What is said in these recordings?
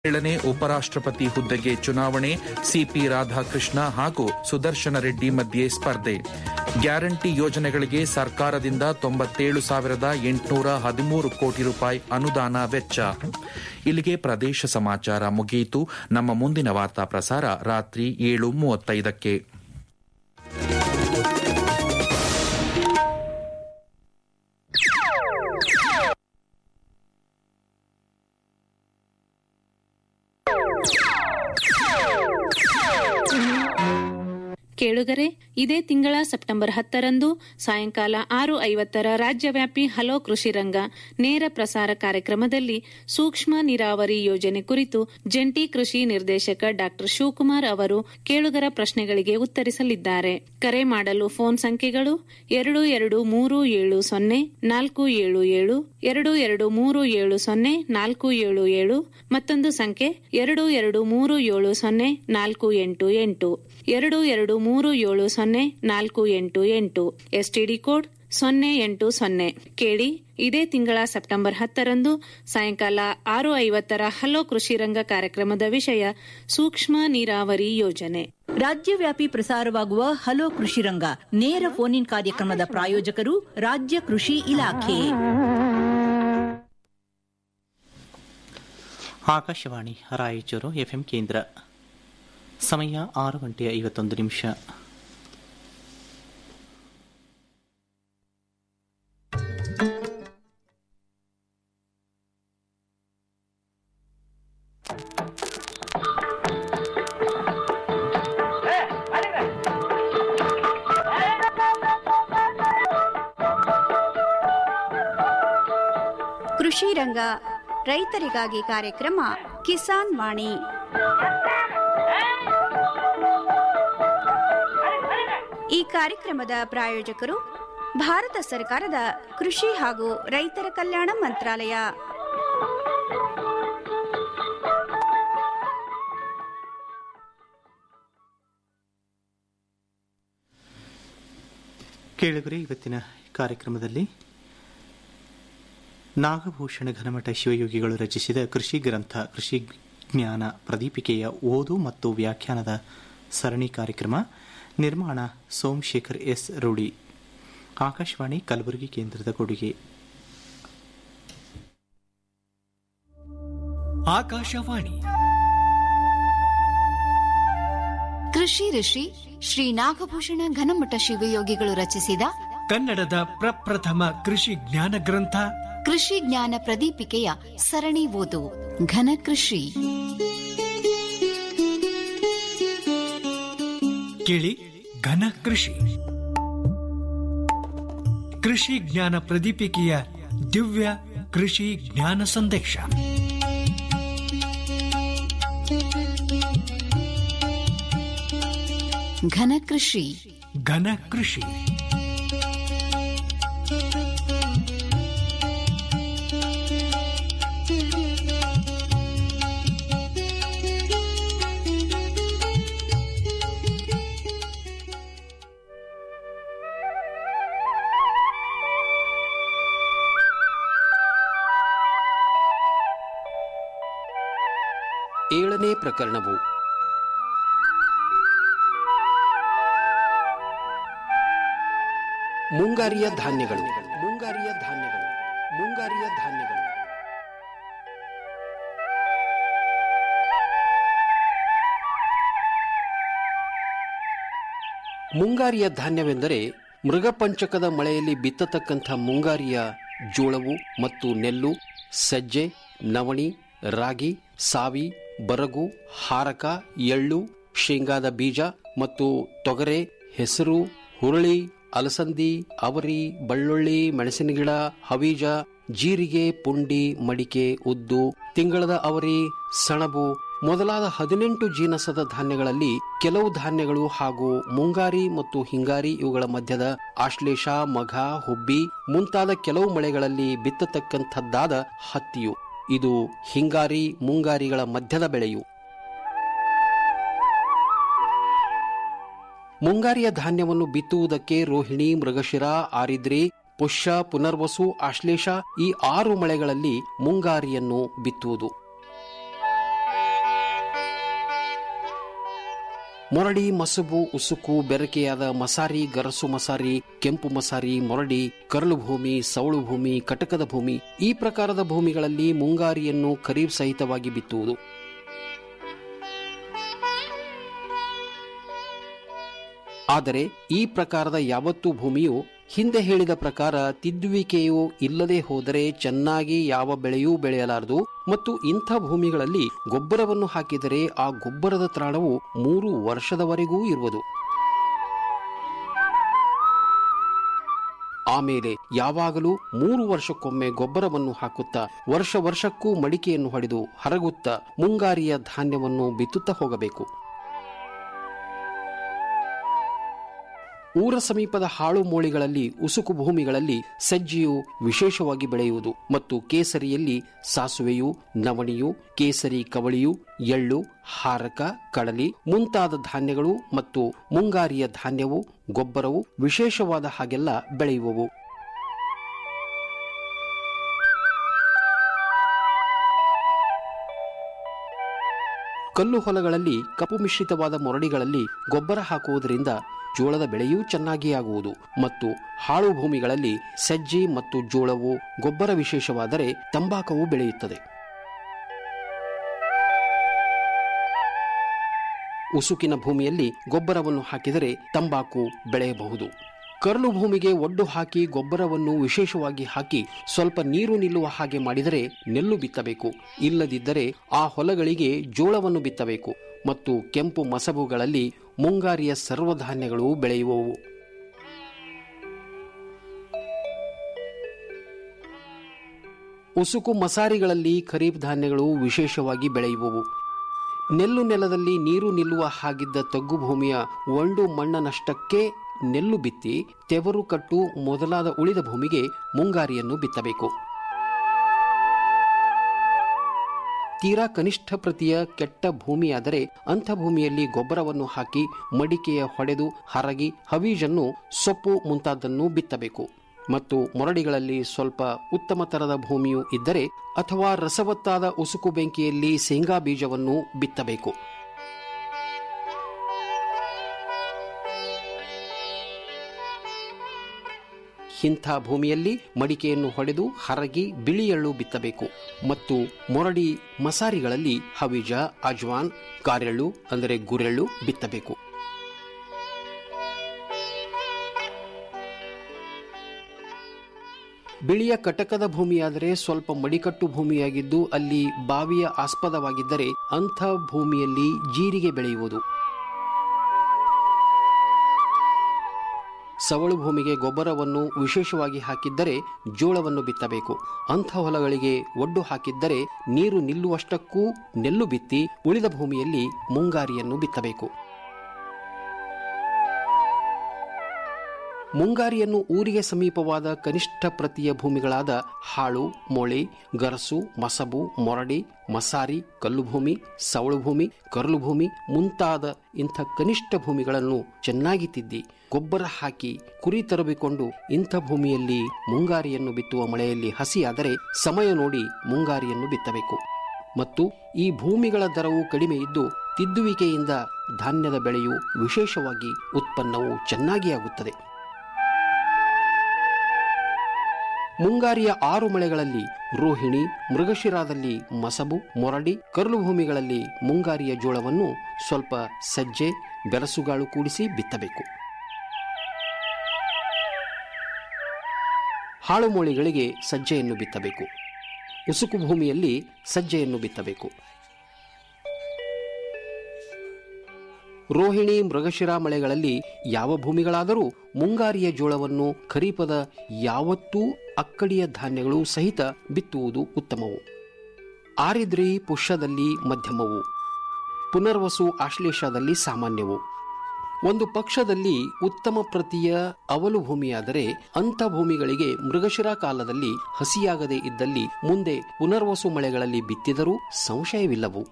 ಏಳನೇ ಉಪರಾಷ್ಟ್ರಪತಿ ಹುದ್ದೆಗೆ ಚುನಾವಣೆ ಸಿಪಿ ರಾಧಾಕೃಷ್ಣ ಹಾಗೂ ಸುದರ್ಶನ ರೆಡ್ಡಿ ಮಧ್ಯೆ ಸ್ಪರ್ಧೆ ಗ್ಯಾರಂಟಿ ಯೋಜನೆಗಳಿಗೆ ಸರ್ಕಾರದಿಂದ ತೊಂಬತ್ತೇಳು ಸಾವಿರದ ಎಂಟುನೂರ ಹದಿಮೂರು ಕೋಟಿ ರೂಪಾಯಿ ಅನುದಾನ ವೆಚ್ಚ ಇಲ್ಲಿಗೆ ಪ್ರದೇಶ ಸಮಾಚಾರ ಮುಗಿಯಿತು ನಮ್ಮ ಮುಂದಿನ ವಾರ್ತಾ ಪ್ರಸಾರ ರಾತ್ರಿ ಏಳು ಮೂವತ್ತೈದಕ್ಕೆ ಕೇಳುಗರೆ ಇದೇ ತಿಂಗಳ ಸೆಪ್ಟೆಂಬರ್ ಹತ್ತರಂದು ಸಾಯಂಕಾಲ ಆರು ಐವತ್ತರ ರಾಜ್ಯವ್ಯಾಪಿ ಹಲೋ ಕೃಷಿ ರಂಗ ನೇರ ಪ್ರಸಾರ ಕಾರ್ಯಕ್ರಮದಲ್ಲಿ ಸೂಕ್ಷ್ಮ ನೀರಾವರಿ ಯೋಜನೆ ಕುರಿತು ಜಂಟಿ ಕೃಷಿ ನಿರ್ದೇಶಕ ಡಾ ಶಿವಕುಮಾರ್ ಅವರು ಕೇಳುಗರ ಪ್ರಶ್ನೆಗಳಿಗೆ ಉತ್ತರಿಸಲಿದ್ದಾರೆ ಕರೆ ಮಾಡಲು ಫೋನ್ ಸಂಖ್ಯೆಗಳು ಎರಡು ಎರಡು ಮೂರು ಏಳು ಸೊನ್ನೆ ನಾಲ್ಕು ಏಳು ಏಳು ಎರಡು ಎರಡು ಮೂರು ಏಳು ಸೊನ್ನೆ ನಾಲ್ಕು ಏಳು ಏಳು ಮತ್ತೊಂದು ಸಂಖ್ಯೆ ಎರಡು ಎರಡು ಮೂರು ಏಳು ಸೊನ್ನೆ ನಾಲ್ಕು ಎಂಟು ಎಂಟು ಎರಡು ಎರಡು ಮೂರು ಏಳು ಸೊನ್ನೆ ನಾಲ್ಕು ಎಂಟು ಎಂಟು ಎಸ್ಟಿಡಿ ಕೋಡ್ ಸೊನ್ನೆ ಎಂಟು ಸೊನ್ನೆ ಕೇಳಿ ಇದೇ ತಿಂಗಳ ಸೆಪ್ಟೆಂಬರ್ ಹತ್ತರಂದು ಸಾಯಂಕಾಲ ಆರು ಐವತ್ತರ ಹಲೋ ಕೃಷಿ ರಂಗ ಕಾರ್ಯಕ್ರಮದ ವಿಷಯ ಸೂಕ್ಷ್ಮ ನೀರಾವರಿ ಯೋಜನೆ ರಾಜ್ಯವ್ಯಾಪಿ ಪ್ರಸಾರವಾಗುವ ಹಲೋ ಕೃಷಿ ರಂಗ ನೇರ ಫೋನ್ ಇನ್ ಕಾರ್ಯಕ್ರಮದ ಪ್ರಾಯೋಜಕರು ರಾಜ್ಯ ಕೃಷಿ ಇಲಾಖೆ ಆಕಾಶವಾಣಿ ರಾಯಚೂರು ಎಫ್ಎಂ ಕೇಂದ್ರ ಸಮಯ ಆರು ಗಂಟೆ ಐವತ್ತೊಂದು ನಿಮಿಷ ಕೃಷಿ ರಂಗ ರೈತರಿಗಾಗಿ ಕಾರ್ಯಕ್ರಮ ಕಿಸಾನ್ ವಾಣಿ ಈ ಕಾರ್ಯಕ್ರಮದ ಪ್ರಾಯೋಜಕರು ಭಾರತ ಸರ್ಕಾರದ ಕೃಷಿ ಹಾಗೂ ರೈತರ ಕಲ್ಯಾಣ ಮಂತ್ರಾಲಯ ಕೇಳುಗರೆ ಇವತ್ತಿನ ಕಾರ್ಯಕ್ರಮದಲ್ಲಿ ನಾಗಭೂಷಣ ಘನಮಠ ಶಿವಯೋಗಿಗಳು ರಚಿಸಿದ ಕೃಷಿ ಗ್ರಂಥ ಕೃಷಿ ಜ್ಞಾನ ಪ್ರದೀಪಿಕೆಯ ಓದು ಮತ್ತು ವ್ಯಾಖ್ಯಾನದ ಸರಣಿ ಕಾರ್ಯಕ್ರಮ ನಿರ್ಮಾಣ ಸೋಮಶೇಖರ್ ಎಸ್ ರೂಢಿ ಆಕಾಶವಾಣಿ ಕಲಬುರಗಿ ಕೇಂದ್ರದ ಕೊಡುಗೆ ಆಕಾಶವಾಣಿ ಕೃಷಿ ಋಷಿ ಶ್ರೀ ನಾಗಭೂಷಣ ಘನಮಠ ಶಿವಯೋಗಿಗಳು ರಚಿಸಿದ ಕನ್ನಡದ ಪ್ರಪ್ರಥಮ ಕೃಷಿ ಜ್ಞಾನ ಗ್ರಂಥ ಕೃಷಿ ಜ್ಞಾನ ಪ್ರದೀಪಿಕೆಯ ಸರಣಿ ಓದು ಘನ ಕೃಷಿ ಕೇಳಿ ಘನ ಕೃಷಿ ಕೃಷಿ ಜ್ಞಾನ ಪ್ರದೀಪಿಕೆಯ ದಿವ್ಯ ಕೃಷಿ ಜ್ಞಾನ ಸಂದೇಶ ಘನ ಕೃಷಿ ಘನ ಕೃಷಿ ಏಳನೇ ಪ್ರಕರಣವು ಮುಂಗಾರಿಯ ಧಾನ್ಯಗಳು ಮುಂಗಾರಿಯ ಧಾನ್ಯಗಳು ಮುಂಗಾರಿಯ ಧಾನ್ಯಗಳು ಮುಂಗಾರಿಯ ಧಾನ್ಯವೆಂದರೆ ಮೃಗಪಂಚಕದ ಮಳೆಯಲ್ಲಿ ಬಿತ್ತತಕ್ಕಂಥ ಮುಂಗಾರಿಯ ಜೋಳವು ಮತ್ತು ನೆಲ್ಲು ಸಜ್ಜೆ ನವಣಿ ರಾಗಿ ಸಾವಿ ಬರಗು ಹಾರಕ ಎಳ್ಳು ಶೇಂಗಾದ ಬೀಜ ಮತ್ತು ತೊಗರೆ ಹೆಸರು ಹುರುಳಿ ಅಲಸಂದಿ ಅವರಿ ಬೆಳ್ಳುಳ್ಳಿ ಮೆಣಸಿನ ಗಿಡ ಹವೀಜ ಜೀರಿಗೆ ಪುಂಡಿ ಮಡಿಕೆ ಉದ್ದು ತಿಂಗಳದ ಅವರಿ ಸಣಬು ಮೊದಲಾದ ಹದಿನೆಂಟು ಜೀನಸದ ಧಾನ್ಯಗಳಲ್ಲಿ ಕೆಲವು ಧಾನ್ಯಗಳು ಹಾಗೂ ಮುಂಗಾರಿ ಮತ್ತು ಹಿಂಗಾರಿ ಇವುಗಳ ಮಧ್ಯದ ಆಶ್ಲೇಷ ಮಘ ಹುಬ್ಬಿ ಮುಂತಾದ ಕೆಲವು ಮಳೆಗಳಲ್ಲಿ ಬಿತ್ತತಕ್ಕಂಥದ್ದಾದ ಹತ್ತಿಯು ಇದು ಹಿಂಗಾರಿ ಮುಂಗಾರಿಗಳ ಮಧ್ಯದ ಬೆಳೆಯು ಮುಂಗಾರಿಯ ಧಾನ್ಯವನ್ನು ಬಿತ್ತುವುದಕ್ಕೆ ರೋಹಿಣಿ ಮೃಗಶಿರ ಆರಿದ್ರಿ ಪುಷ್ಯ ಪುನರ್ವಸು ಆಶ್ಲೇಷ ಈ ಆರು ಮಳೆಗಳಲ್ಲಿ ಮುಂಗಾರಿಯನ್ನು ಬಿತ್ತುವುದು ಮೊರಡಿ ಮಸಬು ಉಸುಕು ಬೆರಕೆಯಾದ ಮಸಾರಿ ಗರಸು ಮಸಾರಿ ಕೆಂಪು ಮಸಾರಿ ಮೊರಡಿ ಕರಳು ಭೂಮಿ ಸವಳು ಭೂಮಿ ಕಟಕದ ಭೂಮಿ ಈ ಪ್ರಕಾರದ ಭೂಮಿಗಳಲ್ಲಿ ಮುಂಗಾರಿಯನ್ನು ಖರೀಫ್ ಸಹಿತವಾಗಿ ಬಿತ್ತುವುದು ಆದರೆ ಈ ಪ್ರಕಾರದ ಯಾವತ್ತೂ ಭೂಮಿಯು ಹಿಂದೆ ಹೇಳಿದ ಪ್ರಕಾರ ತಿದ್ದುವಿಕೆಯು ಇಲ್ಲದೆ ಹೋದರೆ ಚೆನ್ನಾಗಿ ಯಾವ ಬೆಳೆಯೂ ಬೆಳೆಯಲಾರದು ಮತ್ತು ಇಂಥ ಭೂಮಿಗಳಲ್ಲಿ ಗೊಬ್ಬರವನ್ನು ಹಾಕಿದರೆ ಆ ಗೊಬ್ಬರದ ತ್ರಾಣವು ಮೂರು ವರ್ಷದವರೆಗೂ ಇರುವುದು ಆಮೇಲೆ ಯಾವಾಗಲೂ ಮೂರು ವರ್ಷಕ್ಕೊಮ್ಮೆ ಗೊಬ್ಬರವನ್ನು ಹಾಕುತ್ತಾ ವರ್ಷ ವರ್ಷಕ್ಕೂ ಮಡಿಕೆಯನ್ನು ಹೊಡೆದು ಹರಗುತ್ತಾ ಮುಂಗಾರಿಯ ಧಾನ್ಯವನ್ನು ಬಿತ್ತುತ್ತಾ ಹೋಗಬೇಕು ಊರ ಸಮೀಪದ ಹಾಳು ಮೋಳಿಗಳಲ್ಲಿ ಉಸುಕು ಭೂಮಿಗಳಲ್ಲಿ ಸಜ್ಜಿಯು ವಿಶೇಷವಾಗಿ ಬೆಳೆಯುವುದು ಮತ್ತು ಕೇಸರಿಯಲ್ಲಿ ಸಾಸುವೆಯು ನವಣಿಯು ಕೇಸರಿ ಕವಳಿಯು ಎಳ್ಳು ಹಾರಕ ಕಡಲಿ ಮುಂತಾದ ಧಾನ್ಯಗಳು ಮತ್ತು ಮುಂಗಾರಿಯ ಧಾನ್ಯವು ಗೊಬ್ಬರವು ವಿಶೇಷವಾದ ಹಾಗೆಲ್ಲ ಬೆಳೆಯುವವು ಕಲ್ಲು ಹೊಲಗಳಲ್ಲಿ ಕಪ್ಪು ಮಿಶ್ರಿತವಾದ ಮೊರಡಿಗಳಲ್ಲಿ ಗೊಬ್ಬರ ಹಾಕುವುದರಿಂದ ಜೋಳದ ಬೆಳೆಯೂ ಚೆನ್ನಾಗಿ ಆಗುವುದು ಮತ್ತು ಹಾಳು ಭೂಮಿಗಳಲ್ಲಿ ಸಜ್ಜಿ ಮತ್ತು ಜೋಳವು ಗೊಬ್ಬರ ವಿಶೇಷವಾದರೆ ತಂಬಾಕವು ಬೆಳೆಯುತ್ತದೆ ಉಸುಕಿನ ಭೂಮಿಯಲ್ಲಿ ಗೊಬ್ಬರವನ್ನು ಹಾಕಿದರೆ ತಂಬಾಕು ಬೆಳೆಯಬಹುದು ಕರಳು ಭೂಮಿಗೆ ಒಡ್ಡು ಹಾಕಿ ಗೊಬ್ಬರವನ್ನು ವಿಶೇಷವಾಗಿ ಹಾಕಿ ಸ್ವಲ್ಪ ನೀರು ನಿಲ್ಲುವ ಹಾಗೆ ಮಾಡಿದರೆ ನೆಲ್ಲು ಬಿತ್ತಬೇಕು ಇಲ್ಲದಿದ್ದರೆ ಆ ಹೊಲಗಳಿಗೆ ಜೋಳವನ್ನು ಬಿತ್ತಬೇಕು ಮತ್ತು ಕೆಂಪು ಮಸಬುಗಳಲ್ಲಿ ಮುಂಗಾರಿಯ ಸರ್ವಧಾನ್ಯಗಳು ಬೆಳೆಯುವವು ಉಸುಕು ಮಸಾರಿಗಳಲ್ಲಿ ಖರೀಫ್ ಧಾನ್ಯಗಳು ವಿಶೇಷವಾಗಿ ಬೆಳೆಯುವವು ನೆಲ್ಲು ನೆಲದಲ್ಲಿ ನೀರು ನಿಲ್ಲುವ ಹಾಗಿದ್ದ ತಗ್ಗು ಭೂಮಿಯ ಒಂಡು ಮಣ್ಣನಷ್ಟಕ್ಕೆ ನೆಲ್ಲು ಬಿತ್ತಿ ತೆವರು ಕಟ್ಟು ಮೊದಲಾದ ಉಳಿದ ಭೂಮಿಗೆ ಮುಂಗಾರಿಯನ್ನು ಬಿತ್ತಬೇಕು ತೀರಾ ಕನಿಷ್ಠ ಪ್ರತಿಯ ಕೆಟ್ಟ ಭೂಮಿಯಾದರೆ ಅಂಥ ಭೂಮಿಯಲ್ಲಿ ಗೊಬ್ಬರವನ್ನು ಹಾಕಿ ಮಡಿಕೆಯ ಹೊಡೆದು ಹರಗಿ ಹವೀಜನ್ನು ಸೊಪ್ಪು ಮುಂತಾದನ್ನು ಬಿತ್ತಬೇಕು ಮತ್ತು ಮೊರಡಿಗಳಲ್ಲಿ ಸ್ವಲ್ಪ ಉತ್ತಮ ತರದ ಭೂಮಿಯು ಇದ್ದರೆ ಅಥವಾ ರಸವತ್ತಾದ ಉಸುಕು ಬೆಂಕಿಯಲ್ಲಿ ಶೇಂಗಾ ಬೀಜವನ್ನು ಬಿತ್ತಬೇಕು ಇಂಥ ಭೂಮಿಯಲ್ಲಿ ಮಡಿಕೆಯನ್ನು ಹೊಡೆದು ಹರಗಿ ಬಿಳಿ ಎಳ್ಳು ಬಿತ್ತಬೇಕು ಮತ್ತು ಮೊರಡಿ ಮಸಾರಿಗಳಲ್ಲಿ ಹವಿಜ ಅಜ್ವಾನ್ ಕಾರೆಳ್ಳು ಅಂದರೆ ಗುರೆಳ್ಳು ಬಿತ್ತಬೇಕು ಬಿಳಿಯ ಕಟಕದ ಭೂಮಿಯಾದರೆ ಸ್ವಲ್ಪ ಮಡಿಕಟ್ಟು ಭೂಮಿಯಾಗಿದ್ದು ಅಲ್ಲಿ ಬಾವಿಯ ಆಸ್ಪದವಾಗಿದ್ದರೆ ಅಂಥ ಭೂಮಿಯಲ್ಲಿ ಜೀರಿಗೆ ಬೆಳೆಯುವುದು ಸವಳು ಭೂಮಿಗೆ ಗೊಬ್ಬರವನ್ನು ವಿಶೇಷವಾಗಿ ಹಾಕಿದ್ದರೆ ಜೋಳವನ್ನು ಬಿತ್ತಬೇಕು ಅಂಥ ಹೊಲಗಳಿಗೆ ಒಡ್ಡು ಹಾಕಿದ್ದರೆ ನೀರು ನಿಲ್ಲುವಷ್ಟಕ್ಕೂ ನೆಲ್ಲು ಬಿತ್ತಿ ಉಳಿದ ಭೂಮಿಯಲ್ಲಿ ಮುಂಗಾರಿಯನ್ನು ಬಿತ್ತಬೇಕು ಮುಂಗಾರಿಯನ್ನು ಊರಿಗೆ ಸಮೀಪವಾದ ಕನಿಷ್ಠ ಪ್ರತಿಯ ಭೂಮಿಗಳಾದ ಹಾಳು ಮೊಳೆ ಗರಸು ಮಸಬು ಮೊರಡಿ ಮಸಾರಿ ಕಲ್ಲು ಭೂಮಿ ಸವಳು ಭೂಮಿ ಕರಲು ಭೂಮಿ ಮುಂತಾದ ಇಂಥ ಕನಿಷ್ಠ ಭೂಮಿಗಳನ್ನು ಚೆನ್ನಾಗಿ ತಿದ್ದಿ ಗೊಬ್ಬರ ಹಾಕಿ ಕುರಿ ತರಬಿಕೊಂಡು ಇಂಥ ಭೂಮಿಯಲ್ಲಿ ಮುಂಗಾರಿಯನ್ನು ಬಿತ್ತುವ ಮಳೆಯಲ್ಲಿ ಹಸಿಯಾದರೆ ಸಮಯ ನೋಡಿ ಮುಂಗಾರಿಯನ್ನು ಬಿತ್ತಬೇಕು ಮತ್ತು ಈ ಭೂಮಿಗಳ ದರವು ಕಡಿಮೆ ಇದ್ದು ತಿದ್ದುವಿಕೆಯಿಂದ ಧಾನ್ಯದ ಬೆಳೆಯು ವಿಶೇಷವಾಗಿ ಉತ್ಪನ್ನವು ಚೆನ್ನಾಗಿ ಆಗುತ್ತದೆ ಮುಂಗಾರಿಯ ಆರು ಮಳೆಗಳಲ್ಲಿ ರೋಹಿಣಿ ಮೃಗಶಿರಾದಲ್ಲಿ ಮಸಬು ಮೊರಡಿ ಕರಲು ಭೂಮಿಗಳಲ್ಲಿ ಮುಂಗಾರಿಯ ಜೋಳವನ್ನು ಸ್ವಲ್ಪ ಸಜ್ಜೆ ಬೆರಸುಗಾಳು ಕೂಡಿಸಿ ಬಿತ್ತಬೇಕು ಹಾಳುಮೋಳಿಗಳಿಗೆ ಸಜ್ಜೆಯನ್ನು ಬಿತ್ತಬೇಕು ಉಸುಕು ಭೂಮಿಯಲ್ಲಿ ಸಜ್ಜೆಯನ್ನು ಬಿತ್ತಬೇಕು ರೋಹಿಣಿ ಮೃಗಶಿರ ಮಳೆಗಳಲ್ಲಿ ಯಾವ ಭೂಮಿಗಳಾದರೂ ಮುಂಗಾರಿಯ ಜೋಳವನ್ನು ಖರೀಪದ ಯಾವತ್ತೂ ಅಕ್ಕಡಿಯ ಧಾನ್ಯಗಳು ಸಹಿತ ಬಿತ್ತುವುದು ಉತ್ತಮವು ಆರಿದ್ರಿ ಪುಷ್ಯದಲ್ಲಿ ಮಧ್ಯಮವು ಪುನರ್ವಸು ಆಶ್ಲೇಷದಲ್ಲಿ ಸಾಮಾನ್ಯವು ಒಂದು ಪಕ್ಷದಲ್ಲಿ ಉತ್ತಮ ಪ್ರತಿಯ ಅವಲು ಭೂಮಿಯಾದರೆ ಅಂಥ ಭೂಮಿಗಳಿಗೆ ಮೃಗಶಿರ ಕಾಲದಲ್ಲಿ ಹಸಿಯಾಗದೆ ಇದ್ದಲ್ಲಿ ಮುಂದೆ ಪುನರ್ವಸು ಮಳೆಗಳಲ್ಲಿ ಬಿತ್ತಿದರೂ ಸಂಶಯವಿಲ್ಲವು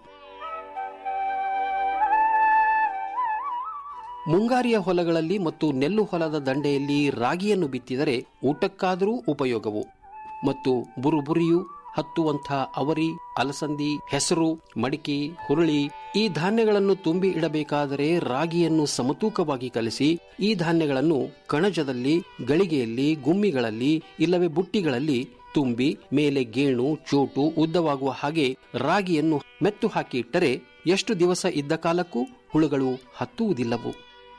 ಮುಂಗಾರಿಯ ಹೊಲಗಳಲ್ಲಿ ಮತ್ತು ನೆಲ್ಲು ಹೊಲದ ದಂಡೆಯಲ್ಲಿ ರಾಗಿಯನ್ನು ಬಿತ್ತಿದರೆ ಊಟಕ್ಕಾದರೂ ಉಪಯೋಗವು ಮತ್ತು ಬುರುಬುರಿಯು ಹತ್ತುವಂಥ ಅವರಿ ಅಲಸಂದಿ ಹೆಸರು ಮಡಿಕೆ ಹುರುಳಿ ಈ ಧಾನ್ಯಗಳನ್ನು ತುಂಬಿ ಇಡಬೇಕಾದರೆ ರಾಗಿಯನ್ನು ಸಮತೂಕವಾಗಿ ಕಲಿಸಿ ಈ ಧಾನ್ಯಗಳನ್ನು ಕಣಜದಲ್ಲಿ ಗಳಿಗೆಯಲ್ಲಿ ಗುಮ್ಮಿಗಳಲ್ಲಿ ಇಲ್ಲವೇ ಬುಟ್ಟಿಗಳಲ್ಲಿ ತುಂಬಿ ಮೇಲೆ ಗೇಣು ಚೋಟು ಉದ್ದವಾಗುವ ಹಾಗೆ ರಾಗಿಯನ್ನು ಮೆತ್ತು ಹಾಕಿ ಇಟ್ಟರೆ ಎಷ್ಟು ದಿವಸ ಇದ್ದ ಕಾಲಕ್ಕೂ ಹುಳುಗಳು ಹತ್ತುವುದಿಲ್ಲವು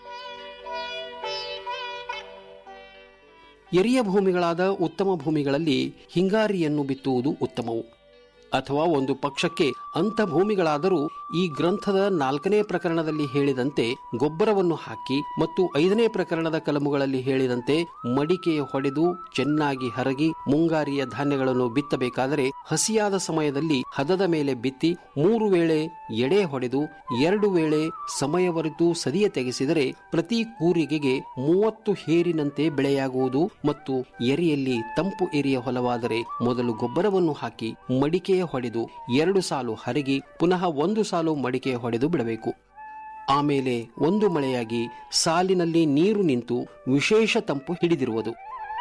ಎರಿಯ ಭೂಮಿಗಳಾದ ಉತ್ತಮ ಭೂಮಿಗಳಲ್ಲಿ ಹಿಂಗಾರಿಯನ್ನು ಬಿತ್ತುವುದು ಉತ್ತಮವು ಅಥವಾ ಒಂದು ಪಕ್ಷಕ್ಕೆ ಅಂಥ ಭೂಮಿಗಳಾದರೂ ಈ ಗ್ರಂಥದ ನಾಲ್ಕನೇ ಪ್ರಕರಣದಲ್ಲಿ ಹೇಳಿದಂತೆ ಗೊಬ್ಬರವನ್ನು ಹಾಕಿ ಮತ್ತು ಐದನೇ ಪ್ರಕರಣದ ಕಲಮುಗಳಲ್ಲಿ ಹೇಳಿದಂತೆ ಮಡಿಕೆಯ ಹೊಡೆದು ಚೆನ್ನಾಗಿ ಹರಗಿ ಮುಂಗಾರಿಯ ಧಾನ್ಯಗಳನ್ನು ಬಿತ್ತಬೇಕಾದರೆ ಹಸಿಯಾದ ಸಮಯದಲ್ಲಿ ಹದದ ಮೇಲೆ ಬಿತ್ತಿ ಮೂರು ವೇಳೆ ಎಡೆ ಹೊಡೆದು ಎರಡು ವೇಳೆ ಸಮಯವರೆತು ಸದಿಯ ತೆಗೆಸಿದರೆ ಪ್ರತಿ ಕೂರಿಗೆಗೆ ಮೂವತ್ತು ಹೇರಿನಂತೆ ಬೆಳೆಯಾಗುವುದು ಮತ್ತು ಎರಿಯಲ್ಲಿ ತಂಪು ಎರಿಯ ಹೊಲವಾದರೆ ಮೊದಲು ಗೊಬ್ಬರವನ್ನು ಹಾಕಿ ಮಡಿಕೆಯ ಹೊಡೆದು ಎರಡು ಸಾಲು ಹರಗಿ ಪುನಃ ಒಂದು ಸಾಲು ಮಡಿಕೆ ಹೊಡೆದು ಬಿಡಬೇಕು ಆಮೇಲೆ ಒಂದು ಮಳೆಯಾಗಿ ಸಾಲಿನಲ್ಲಿ ನೀರು ನಿಂತು ವಿಶೇಷ ತಂಪು ಹಿಡಿದಿರುವುದು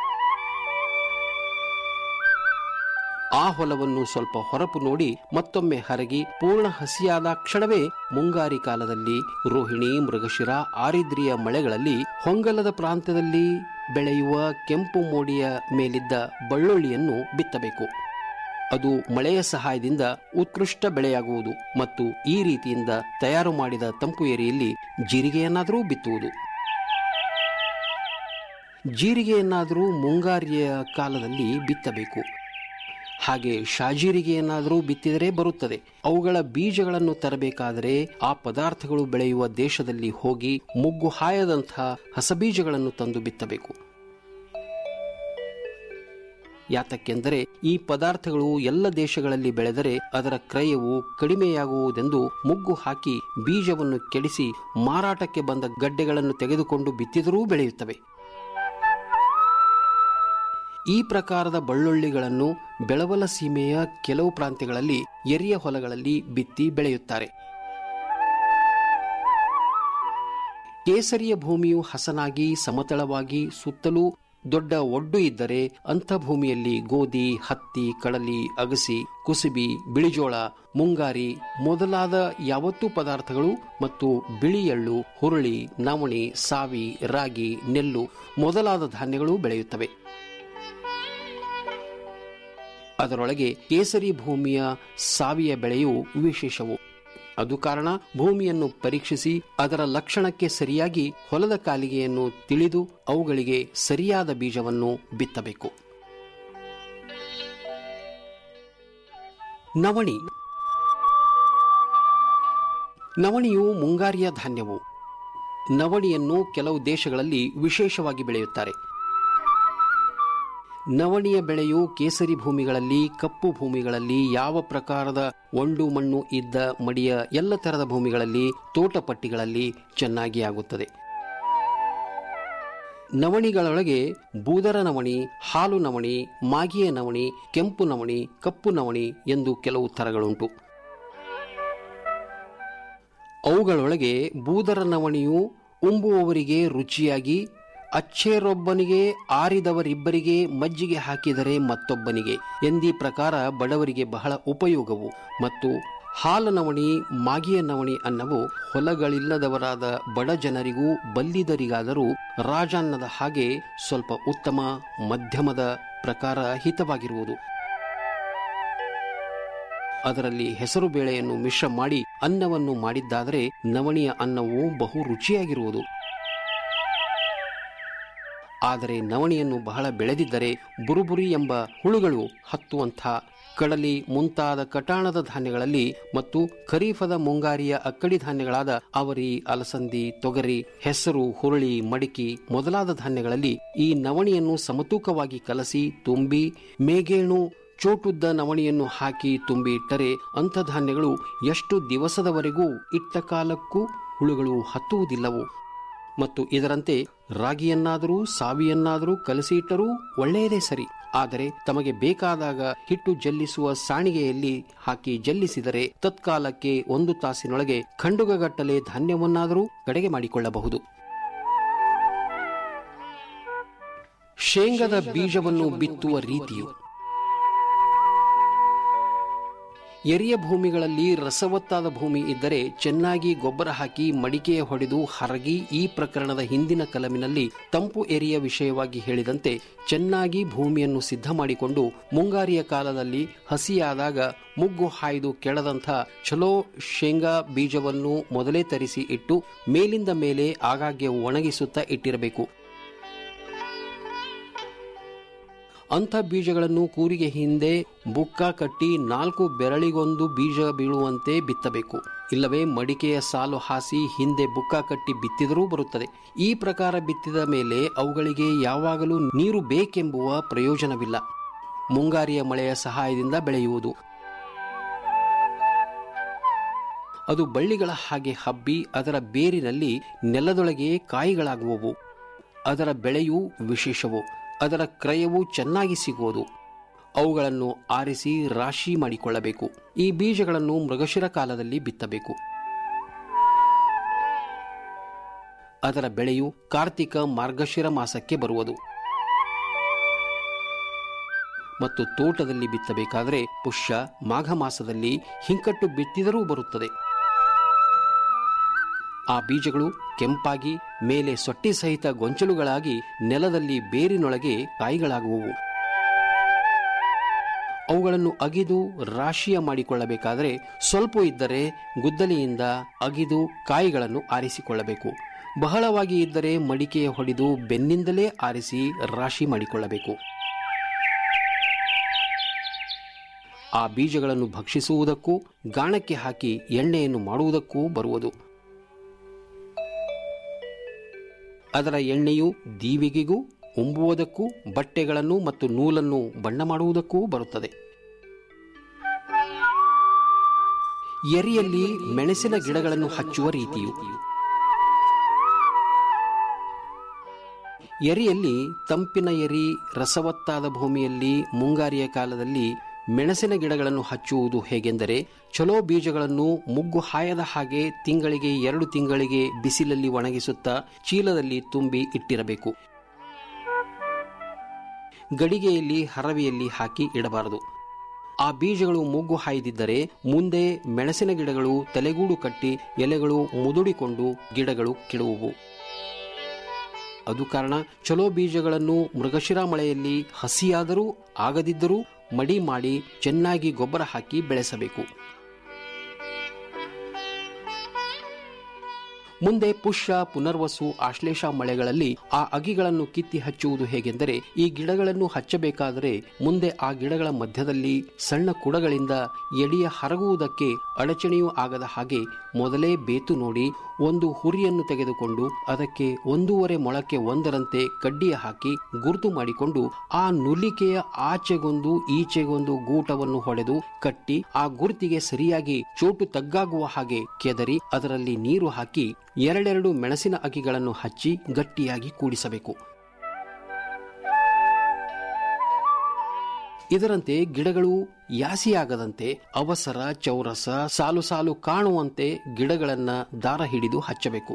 ಆ ಹೊಲವನ್ನು ಸ್ವಲ್ಪ ಹೊರಪು ನೋಡಿ ಮತ್ತೊಮ್ಮೆ ಹರಗಿ ಪೂರ್ಣ ಹಸಿಯಾದ ಕ್ಷಣವೇ ಮುಂಗಾರಿ ಕಾಲದಲ್ಲಿ ರೋಹಿಣಿ ಮೃಗಶಿರ ಆರಿದ್ರಿಯ ಮಳೆಗಳಲ್ಲಿ ಹೊಂಗಲದ ಪ್ರಾಂತ್ಯದಲ್ಲಿ ಬೆಳೆಯುವ ಕೆಂಪು ಮೋಡಿಯ ಮೇಲಿದ್ದ ಬಳ್ಳುಳ್ಳಿಯನ್ನು ಬಿತ್ತಬೇಕು ಅದು ಮಳೆಯ ಸಹಾಯದಿಂದ ಉತ್ಕೃಷ್ಟ ಬೆಳೆಯಾಗುವುದು ಮತ್ತು ಈ ರೀತಿಯಿಂದ ತಯಾರು ಮಾಡಿದ ತಂಪು ಏರಿಯಲ್ಲಿ ಜೀರಿಗೆಯನ್ನಾದರೂ ಬಿತ್ತುವುದು ಜೀರಿಗೆಯನ್ನಾದರೂ ಮುಂಗಾರಿಯ ಕಾಲದಲ್ಲಿ ಬಿತ್ತಬೇಕು ಹಾಗೆ ಶಾಜೀರಿಗೆಯನ್ನಾದರೂ ಬಿತ್ತಿದರೆ ಬರುತ್ತದೆ ಅವುಗಳ ಬೀಜಗಳನ್ನು ತರಬೇಕಾದರೆ ಆ ಪದಾರ್ಥಗಳು ಬೆಳೆಯುವ ದೇಶದಲ್ಲಿ ಹೋಗಿ ಮುಗ್ಗು ಹಾಯದಂತಹ ಹೊಸಬೀಜಗಳನ್ನು ತಂದು ಬಿತ್ತಬೇಕು ಯಾತಕ್ಕೆಂದರೆ ಈ ಪದಾರ್ಥಗಳು ಎಲ್ಲ ದೇಶಗಳಲ್ಲಿ ಬೆಳೆದರೆ ಅದರ ಕ್ರಯವು ಕಡಿಮೆಯಾಗುವುದೆಂದು ಮುಗ್ಗು ಹಾಕಿ ಬೀಜವನ್ನು ಕೆಡಿಸಿ ಮಾರಾಟಕ್ಕೆ ಬಂದ ಗಡ್ಡೆಗಳನ್ನು ತೆಗೆದುಕೊಂಡು ಬಿತ್ತಿದರೂ ಬೆಳೆಯುತ್ತವೆ ಈ ಪ್ರಕಾರದ ಬಳ್ಳುಳ್ಳಿಗಳನ್ನು ಬೆಳವಲ ಸೀಮೆಯ ಕೆಲವು ಪ್ರಾಂತ್ಯಗಳಲ್ಲಿ ಎರಿಯ ಹೊಲಗಳಲ್ಲಿ ಬಿತ್ತಿ ಬೆಳೆಯುತ್ತಾರೆ ಕೇಸರಿಯ ಭೂಮಿಯು ಹಸನಾಗಿ ಸಮತಳವಾಗಿ ಸುತ್ತಲೂ ದೊಡ್ಡ ಒಡ್ಡು ಇದ್ದರೆ ಅಂಥ ಭೂಮಿಯಲ್ಲಿ ಗೋಧಿ ಹತ್ತಿ ಕಡಲಿ ಅಗಸಿ ಕುಸುಬಿ ಬಿಳಿಜೋಳ ಮುಂಗಾರಿ ಮೊದಲಾದ ಯಾವತ್ತೂ ಪದಾರ್ಥಗಳು ಮತ್ತು ಬಿಳಿ ಎಳ್ಳು ಹುರುಳಿ ನವಣಿ ಸಾವಿ ರಾಗಿ ನೆಲ್ಲು ಮೊದಲಾದ ಧಾನ್ಯಗಳು ಬೆಳೆಯುತ್ತವೆ ಅದರೊಳಗೆ ಕೇಸರಿ ಭೂಮಿಯ ಸಾವಿಯ ಬೆಳೆಯು ವಿಶೇಷವು ಅದು ಕಾರಣ ಭೂಮಿಯನ್ನು ಪರೀಕ್ಷಿಸಿ ಅದರ ಲಕ್ಷಣಕ್ಕೆ ಸರಿಯಾಗಿ ಹೊಲದ ಕಾಲಿಗೆಯನ್ನು ತಿಳಿದು ಅವುಗಳಿಗೆ ಸರಿಯಾದ ಬೀಜವನ್ನು ಬಿತ್ತಬೇಕು ನವಣಿ ನವಣಿಯು ಮುಂಗಾರಿಯ ಧಾನ್ಯವು ನವಣಿಯನ್ನು ಕೆಲವು ದೇಶಗಳಲ್ಲಿ ವಿಶೇಷವಾಗಿ ಬೆಳೆಯುತ್ತಾರೆ ನವಣಿಯ ಬೆಳೆಯು ಕೇಸರಿ ಭೂಮಿಗಳಲ್ಲಿ ಕಪ್ಪು ಭೂಮಿಗಳಲ್ಲಿ ಯಾವ ಪ್ರಕಾರದ ಒಂಡು ಮಣ್ಣು ಇದ್ದ ಮಡಿಯ ಎಲ್ಲ ತರದ ಭೂಮಿಗಳಲ್ಲಿ ತೋಟಪಟ್ಟಿಗಳಲ್ಲಿ ಚೆನ್ನಾಗಿ ಆಗುತ್ತದೆ ನವಣಿಗಳೊಳಗೆ ಬೂದರ ನವಣಿ ಹಾಲು ನವಣಿ ಮಾಗಿಯ ನವಣಿ ಕೆಂಪು ನವಣಿ ಕಪ್ಪು ನವಣಿ ಎಂದು ಕೆಲವು ತರಗಳುಂಟು ಅವುಗಳೊಳಗೆ ಬೂದರ ನವಣಿಯು ಉಂಬುವವರಿಗೆ ರುಚಿಯಾಗಿ ಅಚ್ಚೇರೊಬ್ಬನಿಗೆ ಆರಿದವರಿಬ್ಬರಿಗೆ ಮಜ್ಜಿಗೆ ಹಾಕಿದರೆ ಮತ್ತೊಬ್ಬನಿಗೆ ಎಂದೀ ಪ್ರಕಾರ ಬಡವರಿಗೆ ಬಹಳ ಉಪಯೋಗವು ಮತ್ತು ಹಾಲ ನವಣಿ ಮಾಗಿಯ ನವಣಿ ಅನ್ನವು ಹೊಲಗಳಿಲ್ಲದವರಾದ ಬಡ ಜನರಿಗೂ ಬಲ್ಲಿದರಿಗಾದರೂ ರಾಜಾನ್ನದ ಹಾಗೆ ಸ್ವಲ್ಪ ಉತ್ತಮ ಮಧ್ಯಮದ ಪ್ರಕಾರ ಹಿತವಾಗಿರುವುದು ಅದರಲ್ಲಿ ಹೆಸರು ಬೇಳೆಯನ್ನು ಮಿಶ್ರ ಮಾಡಿ ಅನ್ನವನ್ನು ಮಾಡಿದ್ದಾದರೆ ನವಣಿಯ ಅನ್ನವು ಬಹು ರುಚಿಯಾಗಿರುವುದು ಆದರೆ ನವಣಿಯನ್ನು ಬಹಳ ಬೆಳೆದಿದ್ದರೆ ಬುರುಬುರಿ ಎಂಬ ಹುಳುಗಳು ಹತ್ತುವಂಥ ಕಡಲಿ ಮುಂತಾದ ಕಟಾಣದ ಧಾನ್ಯಗಳಲ್ಲಿ ಮತ್ತು ಖರೀಫದ ಮುಂಗಾರಿಯ ಅಕ್ಕಡಿ ಧಾನ್ಯಗಳಾದ ಅವರಿ ಅಲಸಂದಿ ತೊಗರಿ ಹೆಸರು ಹುರುಳಿ ಮಡಿಕೆ ಮೊದಲಾದ ಧಾನ್ಯಗಳಲ್ಲಿ ಈ ನವಣಿಯನ್ನು ಸಮತೂಕವಾಗಿ ಕಲಸಿ ತುಂಬಿ ಮೇಗೇಣು ಚೋಟುದ್ದ ನವಣಿಯನ್ನು ಹಾಕಿ ತುಂಬಿ ಇಟ್ಟರೆ ಅಂಥ ಧಾನ್ಯಗಳು ಎಷ್ಟು ದಿವಸದವರೆಗೂ ಇಟ್ಟ ಕಾಲಕ್ಕೂ ಹುಳುಗಳು ಹತ್ತುವುದಿಲ್ಲವು ಮತ್ತು ಇದರಂತೆ ರಾಗಿಯನ್ನಾದರೂ ಸಾವಿಯನ್ನಾದರೂ ಕಲಸಿ ಇಟ್ಟರೂ ಒಳ್ಳೆಯದೇ ಸರಿ ಆದರೆ ತಮಗೆ ಬೇಕಾದಾಗ ಹಿಟ್ಟು ಜಲ್ಲಿಸುವ ಸಾಣಿಗೆಯಲ್ಲಿ ಹಾಕಿ ಜಲ್ಲಿಸಿದರೆ ತತ್ಕಾಲಕ್ಕೆ ಒಂದು ತಾಸಿನೊಳಗೆ ಖಂಡುಗಗಟ್ಟಲೆ ಧಾನ್ಯವನ್ನಾದರೂ ಕಡೆಗೆ ಮಾಡಿಕೊಳ್ಳಬಹುದು ಶೇಂಗದ ಬೀಜವನ್ನು ಬಿತ್ತುವ ರೀತಿಯು ಎರಿಯ ಭೂಮಿಗಳಲ್ಲಿ ರಸವತ್ತಾದ ಭೂಮಿ ಇದ್ದರೆ ಚೆನ್ನಾಗಿ ಗೊಬ್ಬರ ಹಾಕಿ ಮಡಿಕೆಯ ಹೊಡೆದು ಹರಗಿ ಈ ಪ್ರಕರಣದ ಹಿಂದಿನ ಕಲಮಿನಲ್ಲಿ ತಂಪು ಎರಿಯ ವಿಷಯವಾಗಿ ಹೇಳಿದಂತೆ ಚೆನ್ನಾಗಿ ಭೂಮಿಯನ್ನು ಸಿದ್ಧ ಮಾಡಿಕೊಂಡು ಮುಂಗಾರಿಯ ಕಾಲದಲ್ಲಿ ಹಸಿಯಾದಾಗ ಮುಗ್ಗು ಹಾಯ್ದು ಕೆಳದಂಥ ಚಲೋ ಶೇಂಗಾ ಬೀಜವನ್ನು ಮೊದಲೇ ತರಿಸಿ ಇಟ್ಟು ಮೇಲಿಂದ ಮೇಲೆ ಆಗಾಗ್ಗೆ ಒಣಗಿಸುತ್ತಾ ಇಟ್ಟಿರಬೇಕು ಅಂಥ ಬೀಜಗಳನ್ನು ಕೂರಿಗೆ ಹಿಂದೆ ಬುಕ್ಕ ಕಟ್ಟಿ ನಾಲ್ಕು ಬೆರಳಿಗೊಂದು ಬೀಜ ಬೀಳುವಂತೆ ಬಿತ್ತಬೇಕು ಇಲ್ಲವೇ ಮಡಿಕೆಯ ಸಾಲು ಹಾಸಿ ಹಿಂದೆ ಬುಕ್ಕ ಕಟ್ಟಿ ಬಿತ್ತಿದರೂ ಬರುತ್ತದೆ ಈ ಪ್ರಕಾರ ಬಿತ್ತಿದ ಮೇಲೆ ಅವುಗಳಿಗೆ ಯಾವಾಗಲೂ ನೀರು ಬೇಕೆಂಬುವ ಪ್ರಯೋಜನವಿಲ್ಲ ಮುಂಗಾರಿಯ ಮಳೆಯ ಸಹಾಯದಿಂದ ಬೆಳೆಯುವುದು ಅದು ಬಳ್ಳಿಗಳ ಹಾಗೆ ಹಬ್ಬಿ ಅದರ ಬೇರಿನಲ್ಲಿ ನೆಲದೊಳಗೆ ಕಾಯಿಗಳಾಗುವವು ಅದರ ಬೆಳೆಯು ವಿಶೇಷವು ಅದರ ಕ್ರಯವು ಚೆನ್ನಾಗಿ ಸಿಗುವುದು ಅವುಗಳನ್ನು ಆರಿಸಿ ರಾಶಿ ಮಾಡಿಕೊಳ್ಳಬೇಕು ಈ ಬೀಜಗಳನ್ನು ಮೃಗಶಿರ ಕಾಲದಲ್ಲಿ ಬಿತ್ತಬೇಕು ಅದರ ಬೆಳೆಯು ಕಾರ್ತಿಕ ಮಾರ್ಗಶಿರ ಮಾಸಕ್ಕೆ ಬರುವುದು ಮತ್ತು ತೋಟದಲ್ಲಿ ಬಿತ್ತಬೇಕಾದರೆ ಪುಷ್ಯ ಮಾಘ ಮಾಸದಲ್ಲಿ ಹಿಂಕಟ್ಟು ಬಿತ್ತಿದರೂ ಬರುತ್ತದೆ ಆ ಬೀಜಗಳು ಕೆಂಪಾಗಿ ಮೇಲೆ ಸೊಟ್ಟಿ ಸಹಿತ ಗೊಂಚಲುಗಳಾಗಿ ನೆಲದಲ್ಲಿ ಬೇರಿನೊಳಗೆ ಕಾಯಿಗಳಾಗುವವು ಅವುಗಳನ್ನು ಅಗಿದು ರಾಶಿಯ ಮಾಡಿಕೊಳ್ಳಬೇಕಾದರೆ ಸ್ವಲ್ಪ ಇದ್ದರೆ ಗುದ್ದಲಿಯಿಂದ ಅಗಿದು ಕಾಯಿಗಳನ್ನು ಆರಿಸಿಕೊಳ್ಳಬೇಕು ಬಹಳವಾಗಿ ಇದ್ದರೆ ಮಡಿಕೆಯ ಹೊಡೆದು ಬೆನ್ನಿಂದಲೇ ಆರಿಸಿ ರಾಶಿ ಮಾಡಿಕೊಳ್ಳಬೇಕು ಆ ಬೀಜಗಳನ್ನು ಭಕ್ಷಿಸುವುದಕ್ಕೂ ಗಾಣಕ್ಕೆ ಹಾಕಿ ಎಣ್ಣೆಯನ್ನು ಮಾಡುವುದಕ್ಕೂ ಬರುವುದು ಅದರ ಎಣ್ಣೆಯು ದೀವಿಗೆಗೂ ಉಂಬುವುದಕ್ಕೂ ಬಟ್ಟೆಗಳನ್ನು ಮತ್ತು ನೂಲನ್ನು ಬಣ್ಣ ಮಾಡುವುದಕ್ಕೂ ಬರುತ್ತದೆ ಎರಿಯಲ್ಲಿ ಮೆಣಸಿನ ಗಿಡಗಳನ್ನು ಹಚ್ಚುವ ರೀತಿಯು ಎರಿಯಲ್ಲಿ ತಂಪಿನ ಎರಿ ರಸವತ್ತಾದ ಭೂಮಿಯಲ್ಲಿ ಮುಂಗಾರಿಯ ಕಾಲದಲ್ಲಿ ಮೆಣಸಿನ ಗಿಡಗಳನ್ನು ಹಚ್ಚುವುದು ಹೇಗೆಂದರೆ ಚಲೋ ಬೀಜಗಳನ್ನು ಮುಗ್ಗು ಹಾಯದ ಹಾಗೆ ತಿಂಗಳಿಗೆ ಎರಡು ತಿಂಗಳಿಗೆ ಬಿಸಿಲಲ್ಲಿ ಒಣಗಿಸುತ್ತಾ ಚೀಲದಲ್ಲಿ ತುಂಬಿ ಇಟ್ಟಿರಬೇಕು ಗಡಿಗೆಯಲ್ಲಿ ಹರವೆಯಲ್ಲಿ ಹಾಕಿ ಇಡಬಾರದು ಆ ಬೀಜಗಳು ಮುಗ್ಗು ಹಾಯ್ದಿದ್ದರೆ ಮುಂದೆ ಮೆಣಸಿನ ಗಿಡಗಳು ತಲೆಗೂಡು ಕಟ್ಟಿ ಎಲೆಗಳು ಮುದುಡಿಕೊಂಡು ಗಿಡಗಳು ಕೆಡುವುವು ಅದು ಕಾರಣ ಚಲೋ ಬೀಜಗಳನ್ನು ಮೃಗಶಿರ ಮಳೆಯಲ್ಲಿ ಹಸಿಯಾದರೂ ಆಗದಿದ್ದರೂ ಮಡಿ ಮಾಡಿ ಚೆನ್ನಾಗಿ ಗೊಬ್ಬರ ಹಾಕಿ ಬೆಳೆಸಬೇಕು ಮುಂದೆ ಪುಷ್ಯ ಪುನರ್ವಸು ಆಶ್ಲೇಷ ಮಳೆಗಳಲ್ಲಿ ಆ ಅಗಿಗಳನ್ನು ಕಿತ್ತಿ ಹಚ್ಚುವುದು ಹೇಗೆಂದರೆ ಈ ಗಿಡಗಳನ್ನು ಹಚ್ಚಬೇಕಾದರೆ ಮುಂದೆ ಆ ಗಿಡಗಳ ಮಧ್ಯದಲ್ಲಿ ಸಣ್ಣ ಕುಡಗಳಿಂದ ಎಡಿಯ ಹರಗುವುದಕ್ಕೆ ಅಡಚಣೆಯೂ ಆಗದ ಹಾಗೆ ಮೊದಲೇ ಬೇತು ನೋಡಿ ಒಂದು ಹುರಿಯನ್ನು ತೆಗೆದುಕೊಂಡು ಅದಕ್ಕೆ ಒಂದೂವರೆ ಮೊಳಕ್ಕೆ ಒಂದರಂತೆ ಕಡ್ಡಿಯ ಹಾಕಿ ಗುರುತು ಮಾಡಿಕೊಂಡು ಆ ನುಲಿಕೆಯ ಆಚೆಗೊಂದು ಈಚೆಗೊಂದು ಗೂಟವನ್ನು ಹೊಡೆದು ಕಟ್ಟಿ ಆ ಗುರುತಿಗೆ ಸರಿಯಾಗಿ ಚೋಟು ತಗ್ಗಾಗುವ ಹಾಗೆ ಕೆದರಿ ಅದರಲ್ಲಿ ನೀರು ಹಾಕಿ ಎರಡೆರಡು ಮೆಣಸಿನ ಅಗಿಗಳನ್ನು ಹಚ್ಚಿ ಗಟ್ಟಿಯಾಗಿ ಕೂಡಿಸಬೇಕು ಇದರಂತೆ ಗಿಡಗಳು ಯಾಸಿಯಾಗದಂತೆ ಅವಸರ ಚೌರಸ ಸಾಲು ಸಾಲು ಕಾಣುವಂತೆ ಗಿಡಗಳನ್ನ ದಾರ ಹಿಡಿದು ಹಚ್ಚಬೇಕು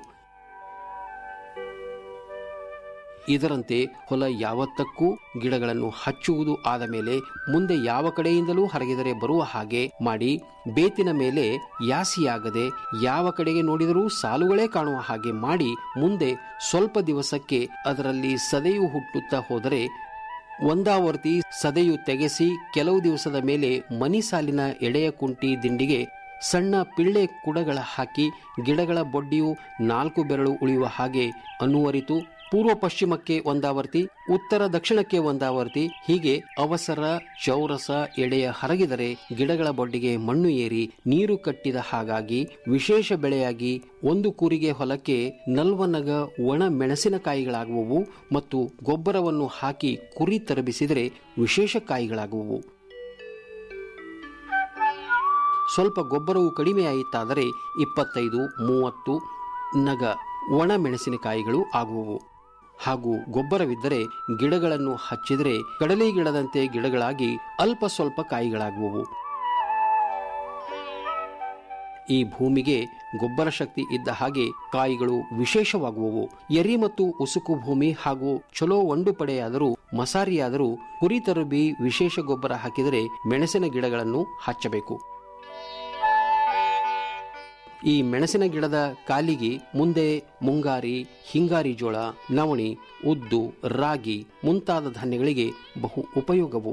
ಇದರಂತೆ ಹೊಲ ಯಾವತ್ತಕ್ಕೂ ಗಿಡಗಳನ್ನು ಹಚ್ಚುವುದು ಆದ ಮೇಲೆ ಮುಂದೆ ಯಾವ ಕಡೆಯಿಂದಲೂ ಹರಗಿದರೆ ಬರುವ ಹಾಗೆ ಮಾಡಿ ಬೇತಿನ ಮೇಲೆ ಯಾಸಿಯಾಗದೆ ಯಾವ ಕಡೆಗೆ ನೋಡಿದರೂ ಸಾಲುಗಳೇ ಕಾಣುವ ಹಾಗೆ ಮಾಡಿ ಮುಂದೆ ಸ್ವಲ್ಪ ದಿವಸಕ್ಕೆ ಅದರಲ್ಲಿ ಸದೆಯು ಹುಟ್ಟುತ್ತಾ ಹೋದರೆ ಒಂದಾವರ್ತಿ ಸದೆಯು ತೆಗೆಸಿ ಕೆಲವು ದಿವಸದ ಮೇಲೆ ಮನಿ ಸಾಲಿನ ಎಡೆಯ ಕುಂಟಿ ದಿಂಡಿಗೆ ಸಣ್ಣ ಪಿಳ್ಳೆ ಕುಡಗಳ ಹಾಕಿ ಗಿಡಗಳ ಬೊಡ್ಡಿಯು ನಾಲ್ಕು ಬೆರಳು ಉಳಿಯುವ ಹಾಗೆ ಅನುವರಿತು ಪೂರ್ವ ಪಶ್ಚಿಮಕ್ಕೆ ಒಂದಾವರ್ತಿ ಉತ್ತರ ದಕ್ಷಿಣಕ್ಕೆ ಒಂದಾವರ್ತಿ ಹೀಗೆ ಅವಸರ ಚೌರಸ ಎಡೆಯ ಹರಗಿದರೆ ಗಿಡಗಳ ಬೊಡ್ಡಿಗೆ ಮಣ್ಣು ಏರಿ ನೀರು ಕಟ್ಟಿದ ಹಾಗಾಗಿ ವಿಶೇಷ ಬೆಳೆಯಾಗಿ ಒಂದು ಕೂರಿಗೆ ಹೊಲಕ್ಕೆ ನಲ್ವನಗ ಒಣ ಮೆಣಸಿನಕಾಯಿಗಳಾಗುವವು ಮತ್ತು ಗೊಬ್ಬರವನ್ನು ಹಾಕಿ ಕುರಿ ತರಬಿಸಿದರೆ ವಿಶೇಷ ಕಾಯಿಗಳಾಗುವವು ಸ್ವಲ್ಪ ಗೊಬ್ಬರವು ಕಡಿಮೆಯಾಯಿತಾದರೆ ಇಪ್ಪತ್ತೈದು ಮೂವತ್ತು ನಗ ಒಣ ಮೆಣಸಿನಕಾಯಿಗಳು ಆಗುವವು ಹಾಗೂ ಗೊಬ್ಬರವಿದ್ದರೆ ಗಿಡಗಳನ್ನು ಹಚ್ಚಿದರೆ ಕಡಲೆ ಗಿಡದಂತೆ ಗಿಡಗಳಾಗಿ ಅಲ್ಪ ಸ್ವಲ್ಪ ಕಾಯಿಗಳಾಗುವವು ಈ ಭೂಮಿಗೆ ಗೊಬ್ಬರ ಶಕ್ತಿ ಇದ್ದ ಹಾಗೆ ಕಾಯಿಗಳು ವಿಶೇಷವಾಗುವವು ಎರಿ ಮತ್ತು ಉಸುಕು ಭೂಮಿ ಹಾಗೂ ಚಲೋ ಒಂಡು ಪಡೆಯಾದರೂ ಮಸಾರಿಯಾದರೂ ಕುರಿ ತರುಬಿ ವಿಶೇಷ ಗೊಬ್ಬರ ಹಾಕಿದರೆ ಮೆಣಸಿನ ಗಿಡಗಳನ್ನು ಹಚ್ಚಬೇಕು ಈ ಮೆಣಸಿನ ಗಿಡದ ಕಾಲಿಗೆ ಮುಂದೆ ಮುಂಗಾರಿ ಹಿಂಗಾರಿ ಜೋಳ ನವಣಿ ಉದ್ದು ರಾಗಿ ಮುಂತಾದ ಧಾನ್ಯಗಳಿಗೆ ಬಹು ಉಪಯೋಗವು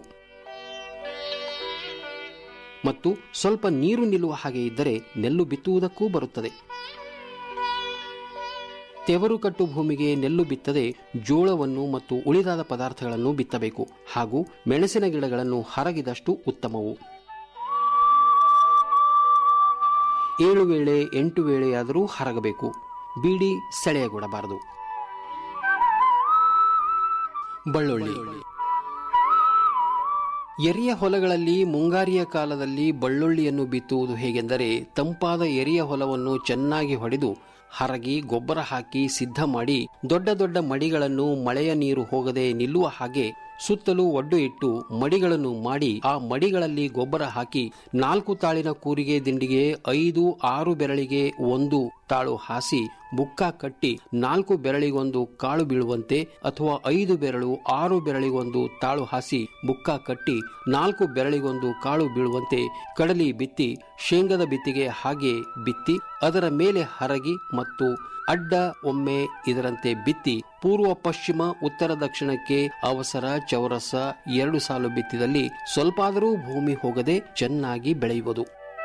ಮತ್ತು ಸ್ವಲ್ಪ ನೀರು ನಿಲ್ಲುವ ಹಾಗೆ ಇದ್ದರೆ ನೆಲ್ಲು ಬಿತ್ತುವುದಕ್ಕೂ ಬರುತ್ತದೆ ತೆವರು ಕಟ್ಟು ಭೂಮಿಗೆ ನೆಲ್ಲು ಬಿತ್ತದೆ ಜೋಳವನ್ನು ಮತ್ತು ಉಳಿದಾದ ಪದಾರ್ಥಗಳನ್ನು ಬಿತ್ತಬೇಕು ಹಾಗೂ ಮೆಣಸಿನ ಗಿಡಗಳನ್ನು ಹರಗಿದಷ್ಟು ಉತ್ತಮವು ಏಳು ವೇಳೆ ಎಂಟು ವೇಳೆಯಾದರೂ ಹರಗಬೇಕು ಬೀಡಿ ಸೆಳೆಯಗೊಡಬಾರದು ಬಳ್ಳುಳ್ಳಿ ಎರಿಯ ಹೊಲಗಳಲ್ಲಿ ಮುಂಗಾರಿಯ ಕಾಲದಲ್ಲಿ ಬಳ್ಳುಳ್ಳಿಯನ್ನು ಬಿತ್ತುವುದು ಹೇಗೆಂದರೆ ತಂಪಾದ ಎರಿಯ ಹೊಲವನ್ನು ಚೆನ್ನಾಗಿ ಹೊಡೆದು ಹರಗಿ ಗೊಬ್ಬರ ಹಾಕಿ ಸಿದ್ಧ ಮಾಡಿ ದೊಡ್ಡ ದೊಡ್ಡ ಮಡಿಗಳನ್ನು ಮಳೆಯ ನೀರು ಹೋಗದೆ ನಿಲ್ಲುವ ಹಾಗೆ ಸುತ್ತಲೂ ಒಡ್ಡು ಇಟ್ಟು ಮಡಿಗಳನ್ನು ಮಾಡಿ ಆ ಮಡಿಗಳಲ್ಲಿ ಗೊಬ್ಬರ ಹಾಕಿ ನಾಲ್ಕು ತಾಳಿನ ಕೂರಿಗೆ ದಿಂಡಿಗೆ ಐದು ಆರು ಬೆರಳಿಗೆ ಒಂದು ತಾಳು ಹಾಸಿ ಬುಕ್ಕ ಕಟ್ಟಿ ನಾಲ್ಕು ಬೆರಳಿಗೊಂದು ಕಾಳು ಬೀಳುವಂತೆ ಅಥವಾ ಐದು ಬೆರಳು ಆರು ಬೆರಳಿಗೊಂದು ತಾಳು ಹಾಸಿ ಬುಕ್ಕ ಕಟ್ಟಿ ನಾಲ್ಕು ಬೆರಳಿಗೊಂದು ಕಾಳು ಬೀಳುವಂತೆ ಕಡಲಿ ಬಿತ್ತಿ ಶೇಂಗದ ಬಿತ್ತಿಗೆ ಹಾಗೆ ಬಿತ್ತಿ ಅದರ ಮೇಲೆ ಹರಗಿ ಮತ್ತು ಅಡ್ಡ ಒಮ್ಮೆ ಇದರಂತೆ ಬಿತ್ತಿ ಪೂರ್ವ ಪಶ್ಚಿಮ ಉತ್ತರ ದಕ್ಷಿಣಕ್ಕೆ ಅವಸರ ಚೌರಸ ಎರಡು ಸಾಲು ಬಿತ್ತಿದಲ್ಲಿ ಸ್ವಲ್ಪಾದರೂ ಭೂಮಿ ಹೋಗದೆ ಚೆನ್ನಾಗಿ ಬೆಳೆಯುವುದು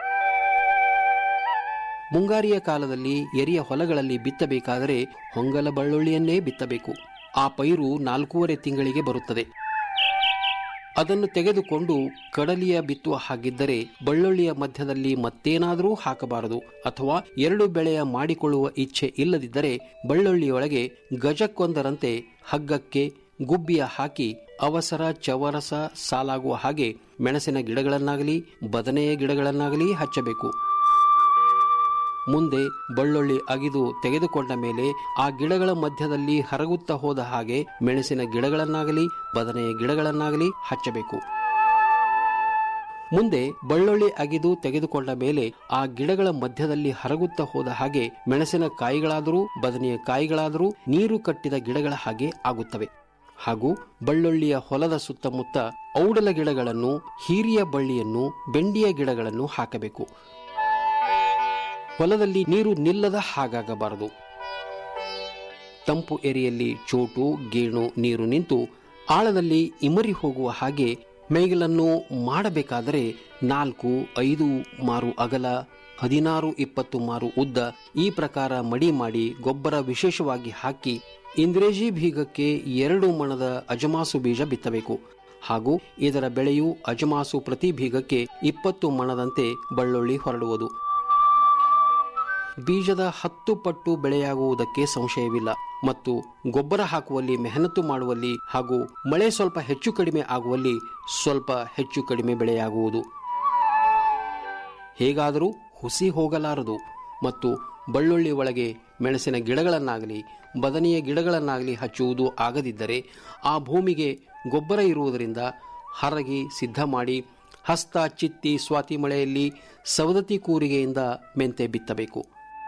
ಮುಂಗಾರಿಯ ಕಾಲದಲ್ಲಿ ಎರಿಯ ಹೊಲಗಳಲ್ಲಿ ಬಿತ್ತಬೇಕಾದರೆ ಹೊಂಗಲ ಬಳ್ಳುಳ್ಳಿಯನ್ನೇ ಬಿತ್ತಬೇಕು ಆ ಪೈರು ನಾಲ್ಕೂವರೆ ತಿಂಗಳಿಗೆ ಬರುತ್ತದೆ ಅದನ್ನು ತೆಗೆದುಕೊಂಡು ಕಡಲಿಯ ಬಿತ್ತುವ ಹಾಗಿದ್ದರೆ ಬಳ್ಳುಳ್ಳಿಯ ಮಧ್ಯದಲ್ಲಿ ಮತ್ತೇನಾದರೂ ಹಾಕಬಾರದು ಅಥವಾ ಎರಡು ಬೆಳೆಯ ಮಾಡಿಕೊಳ್ಳುವ ಇಚ್ಛೆ ಇಲ್ಲದಿದ್ದರೆ ಬಳ್ಳುಳ್ಳಿಯೊಳಗೆ ಗಜಕ್ಕೊಂದರಂತೆ ಹಗ್ಗಕ್ಕೆ ಗುಬ್ಬಿಯ ಹಾಕಿ ಅವಸರ ಚವರಸ ಸಾಲಾಗುವ ಹಾಗೆ ಮೆಣಸಿನ ಗಿಡಗಳನ್ನಾಗಲಿ ಬದನೆಯ ಗಿಡಗಳನ್ನಾಗಲಿ ಹಚ್ಚಬೇಕು ಮುಂದೆ ಬಳ್ಳುಳ್ಳಿ ಅಗಿದು ತೆಗೆದುಕೊಂಡ ಮೇಲೆ ಆ ಗಿಡಗಳ ಮಧ್ಯದಲ್ಲಿ ಹರಗುತ್ತಾ ಹೋದ ಹಾಗೆ ಮೆಣಸಿನ ಗಿಡಗಳನ್ನಾಗಲಿ ಬದನೆಯ ಗಿಡಗಳನ್ನಾಗಲಿ ಹಚ್ಚಬೇಕು ಮುಂದೆ ಬಳ್ಳುಳ್ಳಿ ಅಗಿದು ತೆಗೆದುಕೊಂಡ ಮೇಲೆ ಆ ಗಿಡಗಳ ಮಧ್ಯದಲ್ಲಿ ಹರಗುತ್ತಾ ಹೋದ ಹಾಗೆ ಮೆಣಸಿನ ಕಾಯಿಗಳಾದರೂ ಬದನೆಯ ಕಾಯಿಗಳಾದರೂ ನೀರು ಕಟ್ಟಿದ ಗಿಡಗಳ ಹಾಗೆ ಆಗುತ್ತವೆ ಹಾಗೂ ಬಳ್ಳುಳ್ಳಿಯ ಹೊಲದ ಸುತ್ತಮುತ್ತ ಔಡಲ ಗಿಡಗಳನ್ನು ಹೀರಿಯ ಬಳ್ಳಿಯನ್ನು ಬೆಂಡಿಯ ಗಿಡಗಳನ್ನು ಹಾಕಬೇಕು ಹೊಲದಲ್ಲಿ ನೀರು ನಿಲ್ಲದ ಹಾಗಾಗಬಾರದು ತಂಪು ಎರೆಯಲ್ಲಿ ಚೋಟು ಗೇಣು ನೀರು ನಿಂತು ಆಳದಲ್ಲಿ ಇಮರಿ ಹೋಗುವ ಹಾಗೆ ಮೇಗಲನ್ನು ಮಾಡಬೇಕಾದರೆ ನಾಲ್ಕು ಐದು ಮಾರು ಅಗಲ ಹದಿನಾರು ಇಪ್ಪತ್ತು ಮಾರು ಉದ್ದ ಈ ಪ್ರಕಾರ ಮಡಿ ಮಾಡಿ ಗೊಬ್ಬರ ವಿಶೇಷವಾಗಿ ಹಾಕಿ ಇಂದ್ರೇಜಿ ಬೀಗಕ್ಕೆ ಎರಡು ಮಣದ ಅಜಮಾಸು ಬೀಜ ಬಿತ್ತಬೇಕು ಹಾಗೂ ಇದರ ಬೆಳೆಯು ಅಜಮಾಸು ಪ್ರತಿ ಬೀಗಕ್ಕೆ ಇಪ್ಪತ್ತು ಮಣದಂತೆ ಬಳ್ಳುಳ್ಳಿ ಹೊರಡುವುದು ಬೀಜದ ಹತ್ತು ಪಟ್ಟು ಬೆಳೆಯಾಗುವುದಕ್ಕೆ ಸಂಶಯವಿಲ್ಲ ಮತ್ತು ಗೊಬ್ಬರ ಹಾಕುವಲ್ಲಿ ಮೆಹನತ್ತು ಮಾಡುವಲ್ಲಿ ಹಾಗೂ ಮಳೆ ಸ್ವಲ್ಪ ಹೆಚ್ಚು ಕಡಿಮೆ ಆಗುವಲ್ಲಿ ಸ್ವಲ್ಪ ಹೆಚ್ಚು ಕಡಿಮೆ ಬೆಳೆಯಾಗುವುದು ಹೇಗಾದರೂ ಹುಸಿ ಹೋಗಲಾರದು ಮತ್ತು ಬಳ್ಳುಳ್ಳಿ ಒಳಗೆ ಮೆಣಸಿನ ಗಿಡಗಳನ್ನಾಗಲಿ ಬದನೆಯ ಗಿಡಗಳನ್ನಾಗಲಿ ಹಚ್ಚುವುದು ಆಗದಿದ್ದರೆ ಆ ಭೂಮಿಗೆ ಗೊಬ್ಬರ ಇರುವುದರಿಂದ ಹರಗಿ ಸಿದ್ಧ ಮಾಡಿ ಹಸ್ತ ಚಿತ್ತಿ ಸ್ವಾತಿ ಮಳೆಯಲ್ಲಿ ಸವದತಿ ಕೂರಿಗೆಯಿಂದ ಮೆಂತೆ ಬಿತ್ತಬೇಕು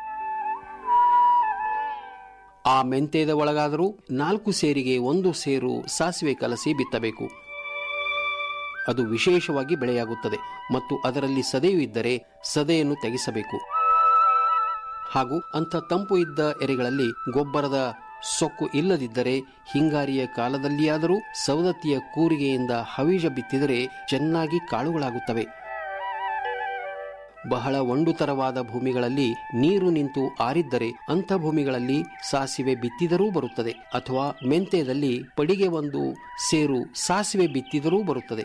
ಆ ಮೆಂತೆದ ಒಳಗಾದರೂ ನಾಲ್ಕು ಸೇರಿಗೆ ಒಂದು ಸೇರು ಸಾಸಿವೆ ಕಲಸಿ ಬಿತ್ತಬೇಕು ಅದು ವಿಶೇಷವಾಗಿ ಬೆಳೆಯಾಗುತ್ತದೆ ಮತ್ತು ಅದರಲ್ಲಿ ಸದೆಯು ಇದ್ದರೆ ಸದೆಯನ್ನು ತೆಗೆಸಬೇಕು ಹಾಗೂ ಅಂಥ ತಂಪು ಇದ್ದ ಎರೆಗಳಲ್ಲಿ ಗೊಬ್ಬರದ ಸೊಕ್ಕು ಇಲ್ಲದಿದ್ದರೆ ಹಿಂಗಾರಿಯ ಕಾಲದಲ್ಲಿಯಾದರೂ ಸವದತ್ತಿಯ ಕೂರಿಗೆಯಿಂದ ಹವೀಜ ಬಿತ್ತಿದರೆ ಚೆನ್ನಾಗಿ ಕಾಳುಗಳಾಗುತ್ತವೆ ಬಹಳ ಒಂಡುತರವಾದ ಭೂಮಿಗಳಲ್ಲಿ ನೀರು ನಿಂತು ಆರಿದ್ದರೆ ಅಂಥ ಭೂಮಿಗಳಲ್ಲಿ ಸಾಸಿವೆ ಬಿತ್ತಿದರೂ ಬರುತ್ತದೆ ಅಥವಾ ಮೆಂತೆದಲ್ಲಿ ಪಡಿಗೆ ಒಂದು ಸೇರು ಸಾಸಿವೆ ಬಿತ್ತಿದರೂ ಬರುತ್ತದೆ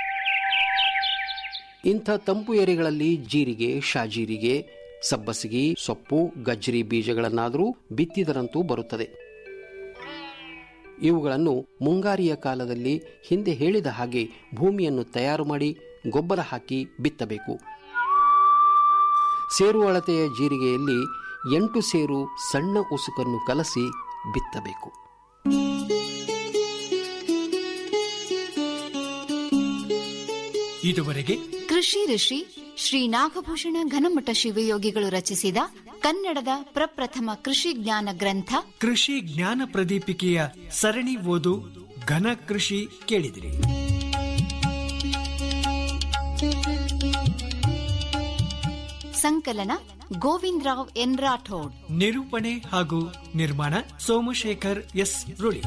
ಇಂಥ ತಂಪು ಎರೆಗಳಲ್ಲಿ ಜೀರಿಗೆ ಶಾಜೀರಿಗೆ ಸಬ್ಬಸಿಗಿ ಸೊಪ್ಪು ಗಜ್ರಿ ಬೀಜಗಳನ್ನಾದರೂ ಬಿತ್ತಿದರಂತೂ ಬರುತ್ತದೆ ಇವುಗಳನ್ನು ಮುಂಗಾರಿಯ ಕಾಲದಲ್ಲಿ ಹಿಂದೆ ಹೇಳಿದ ಹಾಗೆ ಭೂಮಿಯನ್ನು ತಯಾರು ಮಾಡಿ ಗೊಬ್ಬರ ಹಾಕಿ ಬಿತ್ತಬೇಕು ಸೇರು ಅಳತೆಯ ಜೀರಿಗೆಯಲ್ಲಿ ಎಂಟು ಸೇರು ಸಣ್ಣ ಉಸುಕನ್ನು ಕಲಸಿ ಬಿತ್ತಬೇಕು ಇದುವರೆಗೆ ಕೃಷಿ ಋಷಿ ಶ್ರೀ ನಾಗಭೂಷಣ ಘನಮಠ ಶಿವಯೋಗಿಗಳು ರಚಿಸಿದ ಕನ್ನಡದ ಪ್ರಪ್ರಥಮ ಕೃಷಿ ಜ್ಞಾನ ಗ್ರಂಥ ಕೃಷಿ ಜ್ಞಾನ ಪ್ರದೀಪಿಕೆಯ ಸರಣಿ ಓದು ಘನ ಕೃಷಿ ಕೇಳಿದಿರಿ ಸಂಕಲನ ಗೋವಿಂದರಾವ್ ಎನ್ ರಾಠೋಡ್ ನಿರೂಪಣೆ ಹಾಗೂ ನಿರ್ಮಾಣ ಸೋಮಶೇಖರ್ ಎಸ್ ರುಳಿ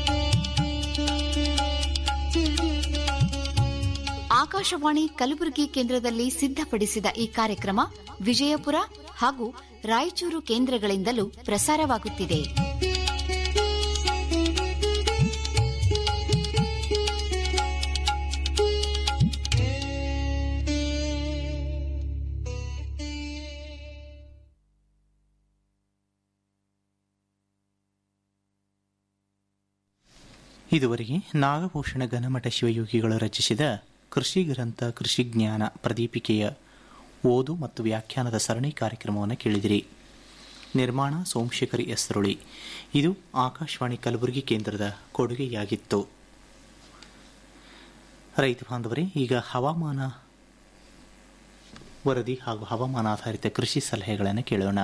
ಆಕಾಶವಾಣಿ ಕಲಬುರಗಿ ಕೇಂದ್ರದಲ್ಲಿ ಸಿದ್ಧಪಡಿಸಿದ ಈ ಕಾರ್ಯಕ್ರಮ ವಿಜಯಪುರ ಹಾಗೂ ರಾಯಚೂರು ಕೇಂದ್ರಗಳಿಂದಲೂ ಪ್ರಸಾರವಾಗುತ್ತಿದೆ ಇದುವರೆಗೆ ನಾಗಭೂಷಣ ಘನಮಠ ಶಿವಯೋಗಿಗಳು ರಚಿಸಿದ ಕೃಷಿ ಗ್ರಂಥ ಕೃಷಿ ಜ್ಞಾನ ಪ್ರದೀಪಿಕೆಯ ಓದು ಮತ್ತು ವ್ಯಾಖ್ಯಾನದ ಸರಣಿ ಕಾರ್ಯಕ್ರಮವನ್ನು ಕೇಳಿದಿರಿ ನಿರ್ಮಾಣ ಸೋಮಶೇಖರ್ ಎಸ್ರುಳಿ ಇದು ಆಕಾಶವಾಣಿ ಕಲಬುರಗಿ ಕೇಂದ್ರದ ಕೊಡುಗೆಯಾಗಿತ್ತು ರೈತ ಬಾಂಧವರೇ ಈಗ ಹವಾಮಾನ ವರದಿ ಹಾಗೂ ಹವಾಮಾನ ಆಧಾರಿತ ಕೃಷಿ ಸಲಹೆಗಳನ್ನು ಕೇಳೋಣ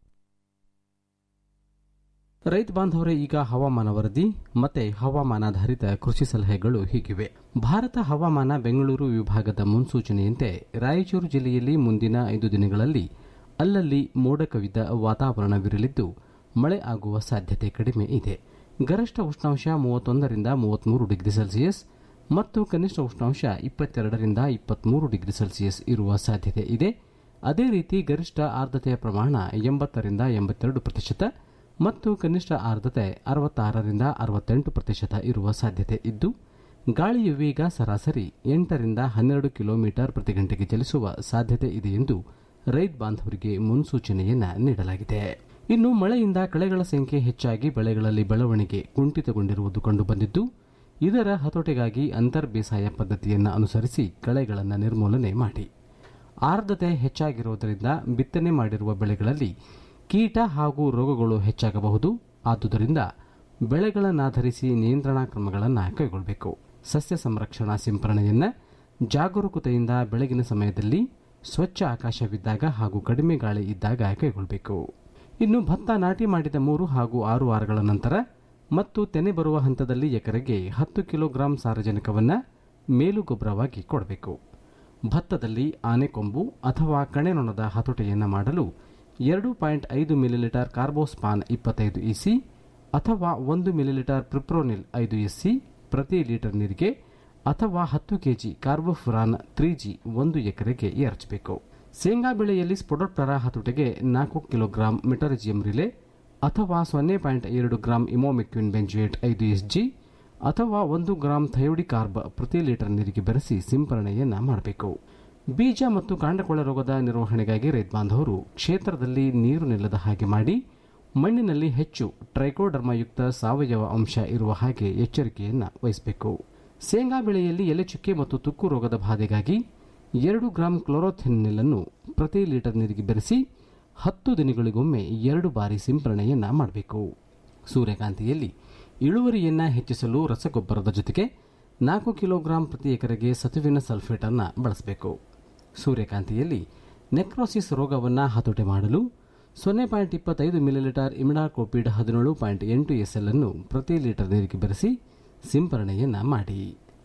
ರೈತ ಬಾಂಧವರೇ ಈಗ ಹವಾಮಾನ ವರದಿ ಮತ್ತೆ ಹವಾಮಾನಾಧಾರಿತ ಕೃಷಿ ಸಲಹೆಗಳು ಹೀಗಿವೆ ಭಾರತ ಹವಾಮಾನ ಬೆಂಗಳೂರು ವಿಭಾಗದ ಮುನ್ಸೂಚನೆಯಂತೆ ರಾಯಚೂರು ಜಿಲ್ಲೆಯಲ್ಲಿ ಮುಂದಿನ ಐದು ದಿನಗಳಲ್ಲಿ ಅಲ್ಲಲ್ಲಿ ಮೋಡ ಕವಿದ ವಾತಾವರಣವಿರಲಿದ್ದು ಮಳೆ ಆಗುವ ಸಾಧ್ಯತೆ ಕಡಿಮೆ ಇದೆ ಗರಿಷ್ಠ ಉಷ್ಣಾಂಶ ಮೂವತ್ತೊಂದರಿಂದ ಮೂವತ್ಮೂರು ಡಿಗ್ರಿ ಸೆಲ್ಸಿಯಸ್ ಮತ್ತು ಕನಿಷ್ಠ ಉಷ್ಣಾಂಶ ಇಪ್ಪತ್ತೆರಡರಿಂದ ಇಪ್ಪತ್ಮೂರು ಡಿಗ್ರಿ ಸೆಲ್ಸಿಯಸ್ ಇರುವ ಸಾಧ್ಯತೆ ಇದೆ ಅದೇ ರೀತಿ ಗರಿಷ್ಠ ಆರ್ದ್ರತೆಯ ಪ್ರಮಾಣ ಎಂಬತ್ತರಿಂದ ಎಂಬತ್ತೆರಡು ಪ್ರತಿಶತ ಮತ್ತು ಕನಿಷ್ಠ ಆರ್ದ್ರತೆ ಅರವತ್ತಾರರಿಂದ ಅರವತ್ತೆಂಟು ಪ್ರತಿಶತ ಇರುವ ಸಾಧ್ಯತೆ ಇದ್ದು ಗಾಳಿಯ ವೇಗ ಸರಾಸರಿ ಎಂಟರಿಂದ ಹನ್ನೆರಡು ಕಿಲೋಮೀಟರ್ ಪ್ರತಿ ಗಂಟೆಗೆ ಚಲಿಸುವ ಸಾಧ್ಯತೆ ಇದೆ ಎಂದು ರೈತ ಬಾಂಧವರಿಗೆ ಮುನ್ಸೂಚನೆಯನ್ನ ನೀಡಲಾಗಿದೆ ಇನ್ನು ಮಳೆಯಿಂದ ಕಳೆಗಳ ಸಂಖ್ಯೆ ಹೆಚ್ಚಾಗಿ ಬೆಳೆಗಳಲ್ಲಿ ಬೆಳವಣಿಗೆ ಕುಂಠಿತಗೊಂಡಿರುವುದು ಕಂಡುಬಂದಿದ್ದು ಇದರ ಹತೋಟಿಗಾಗಿ ಅಂತರ್ ಬೇಸಾಯ ಪದ್ಧತಿಯನ್ನು ಅನುಸರಿಸಿ ಕಳೆಗಳನ್ನು ನಿರ್ಮೂಲನೆ ಮಾಡಿ ಆರ್ದ್ರತೆ ಹೆಚ್ಚಾಗಿರುವುದರಿಂದ ಬಿತ್ತನೆ ಮಾಡಿರುವ ಬೆಳೆಗಳಲ್ಲಿ ಕೀಟ ಹಾಗೂ ರೋಗಗಳು ಹೆಚ್ಚಾಗಬಹುದು ಆದುದರಿಂದ ಬೆಳೆಗಳನ್ನಾಧರಿಸಿ ನಿಯಂತ್ರಣಾ ಕ್ರಮಗಳನ್ನು ಕೈಗೊಳ್ಳಬೇಕು ಸಸ್ಯ ಸಂರಕ್ಷಣಾ ಸಿಂಪರಣೆಯನ್ನು ಜಾಗರೂಕತೆಯಿಂದ ಬೆಳಗಿನ ಸಮಯದಲ್ಲಿ ಸ್ವಚ್ಛ ಆಕಾಶವಿದ್ದಾಗ ಹಾಗೂ ಕಡಿಮೆ ಗಾಳಿ ಇದ್ದಾಗ ಕೈಗೊಳ್ಳಬೇಕು ಇನ್ನು ಭತ್ತ ನಾಟಿ ಮಾಡಿದ ಮೂರು ಹಾಗೂ ಆರು ವಾರಗಳ ನಂತರ ಮತ್ತು ತೆನೆ ಬರುವ ಹಂತದಲ್ಲಿ ಎಕರೆಗೆ ಹತ್ತು ಕಿಲೋಗ್ರಾಂ ಸಾರಜನಕವನ್ನು ಮೇಲುಗೊಬ್ಬರವಾಗಿ ಕೊಡಬೇಕು ಭತ್ತದಲ್ಲಿ ಆನೆಕೊಂಬು ಅಥವಾ ಕಣೆನೊಣದ ಹತೋಟಿಯನ್ನು ಮಾಡಲು ಎರಡು ಪಾಯಿಂಟ್ ಐದು ಮಿಲಿಲೀಟರ್ ಕಾರ್ಬೋಸ್ಪಾನ್ ಇಪ್ಪತ್ತೈದು ಇಸಿ ಅಥವಾ ಒಂದು ಮಿಲಿಲೀಟರ್ ಪ್ರಿಪ್ರೋನಿಲ್ ಐದು ಎಸ್ಸಿ ಪ್ರತಿ ಲೀಟರ್ ನೀರಿಗೆ ಅಥವಾ ಹತ್ತು ಕೆಜಿ ಕಾರ್ಬೋಫುರಾನ್ ತ್ರೀ ಜಿ ಒಂದು ಎಕರೆಗೆ ಎರಚಬೇಕು ಶೇಂಗಾ ಬೆಳೆಯಲ್ಲಿ ಸ್ಪೊಡೋಪ್ಟರ ಹತೋಟಿಗೆ ನಾಲ್ಕು ಕಿಲೋಗ್ರಾಂ ಮೆಟರಿಜಿಯಂ ರಿಲೆ ಅಥವಾ ಸೊನ್ನೆ ಪಾಯಿಂಟ್ ಎರಡು ಗ್ರಾಂ ಇಮೋಮೆಕ್ವಿನ್ ಬೆಂಜುಯೇಟ್ ಐದು ಎಸ್ ಜಿ ಅಥವಾ ಒಂದು ಗ್ರಾಂ ಥಯೋಡಿಕಾರ್ಬ್ ಪ್ರತಿ ಲೀಟರ್ ನೀರಿಗೆ ಬೆರೆಸಿ ಸಿಂಪರಣೆಯನ್ನ ಮಾಡಬೇಕು ಬೀಜ ಮತ್ತು ಕಾಂಡಕೊಳೆ ರೋಗದ ನಿರ್ವಹಣೆಗಾಗಿ ರೈತ ಬಾಂಧವರು ಕ್ಷೇತ್ರದಲ್ಲಿ ನೀರು ನಿಲ್ಲದ ಹಾಗೆ ಮಾಡಿ ಮಣ್ಣಿನಲ್ಲಿ ಹೆಚ್ಚು ಟ್ರೈಕೋಡರ್ಮಯುಕ್ತ ಸಾವಯವ ಅಂಶ ಇರುವ ಹಾಗೆ ಎಚ್ಚರಿಕೆಯನ್ನು ವಹಿಸಬೇಕು ಶೇಂಗಾ ಬೆಳೆಯಲ್ಲಿ ಎಲೆ ಚುಕ್ಕೆ ಮತ್ತು ತುಕ್ಕು ರೋಗದ ಬಾಧೆಗಾಗಿ ಎರಡು ಗ್ರಾಂ ಕ್ಲೋರೋಥೆನಿಲ್ಲನ್ನು ಪ್ರತಿ ಲೀಟರ್ ನೀರಿಗೆ ಬೆರೆಸಿ ಹತ್ತು ದಿನಗಳಿಗೊಮ್ಮೆ ಎರಡು ಬಾರಿ ಸಿಂಪರಣೆಯನ್ನ ಮಾಡಬೇಕು ಸೂರ್ಯಕಾಂತಿಯಲ್ಲಿ ಇಳುವರಿಯನ್ನು ಹೆಚ್ಚಿಸಲು ರಸಗೊಬ್ಬರದ ಜೊತೆಗೆ ನಾಲ್ಕು ಕಿಲೋಗ್ರಾಂ ಪ್ರತಿ ಎಕರೆಗೆ ಸತುವಿನ ಸಲ್ಫೇಟ್ ಅನ್ನು ಬಳಸಬೇಕು ಸೂರ್ಯಕಾಂತಿಯಲ್ಲಿ ನೆಕ್ರೋಸಿಸ್ ರೋಗವನ್ನು ಹತೋಟಿ ಮಾಡಲು ಸೊನ್ನೆ ಪಾಯಿಂಟ್ ಇಪ್ಪತ್ತೈದು ಮಿಲಿಲೀಟರ್ ಇಮಿಡಾಕೋಪಿಡ್ ಹದಿನೇಳು ಪಾಯಿಂಟ್ ಎಂಟು ಎಸ್ಎಲ್ ಅನ್ನು ಪ್ರತಿ ಲೀಟರ್ ನೀರಿಗೆ ಬೆರೆಸಿ ಸಿಂಪರಣೆಯನ್ನ ಮಾಡಿ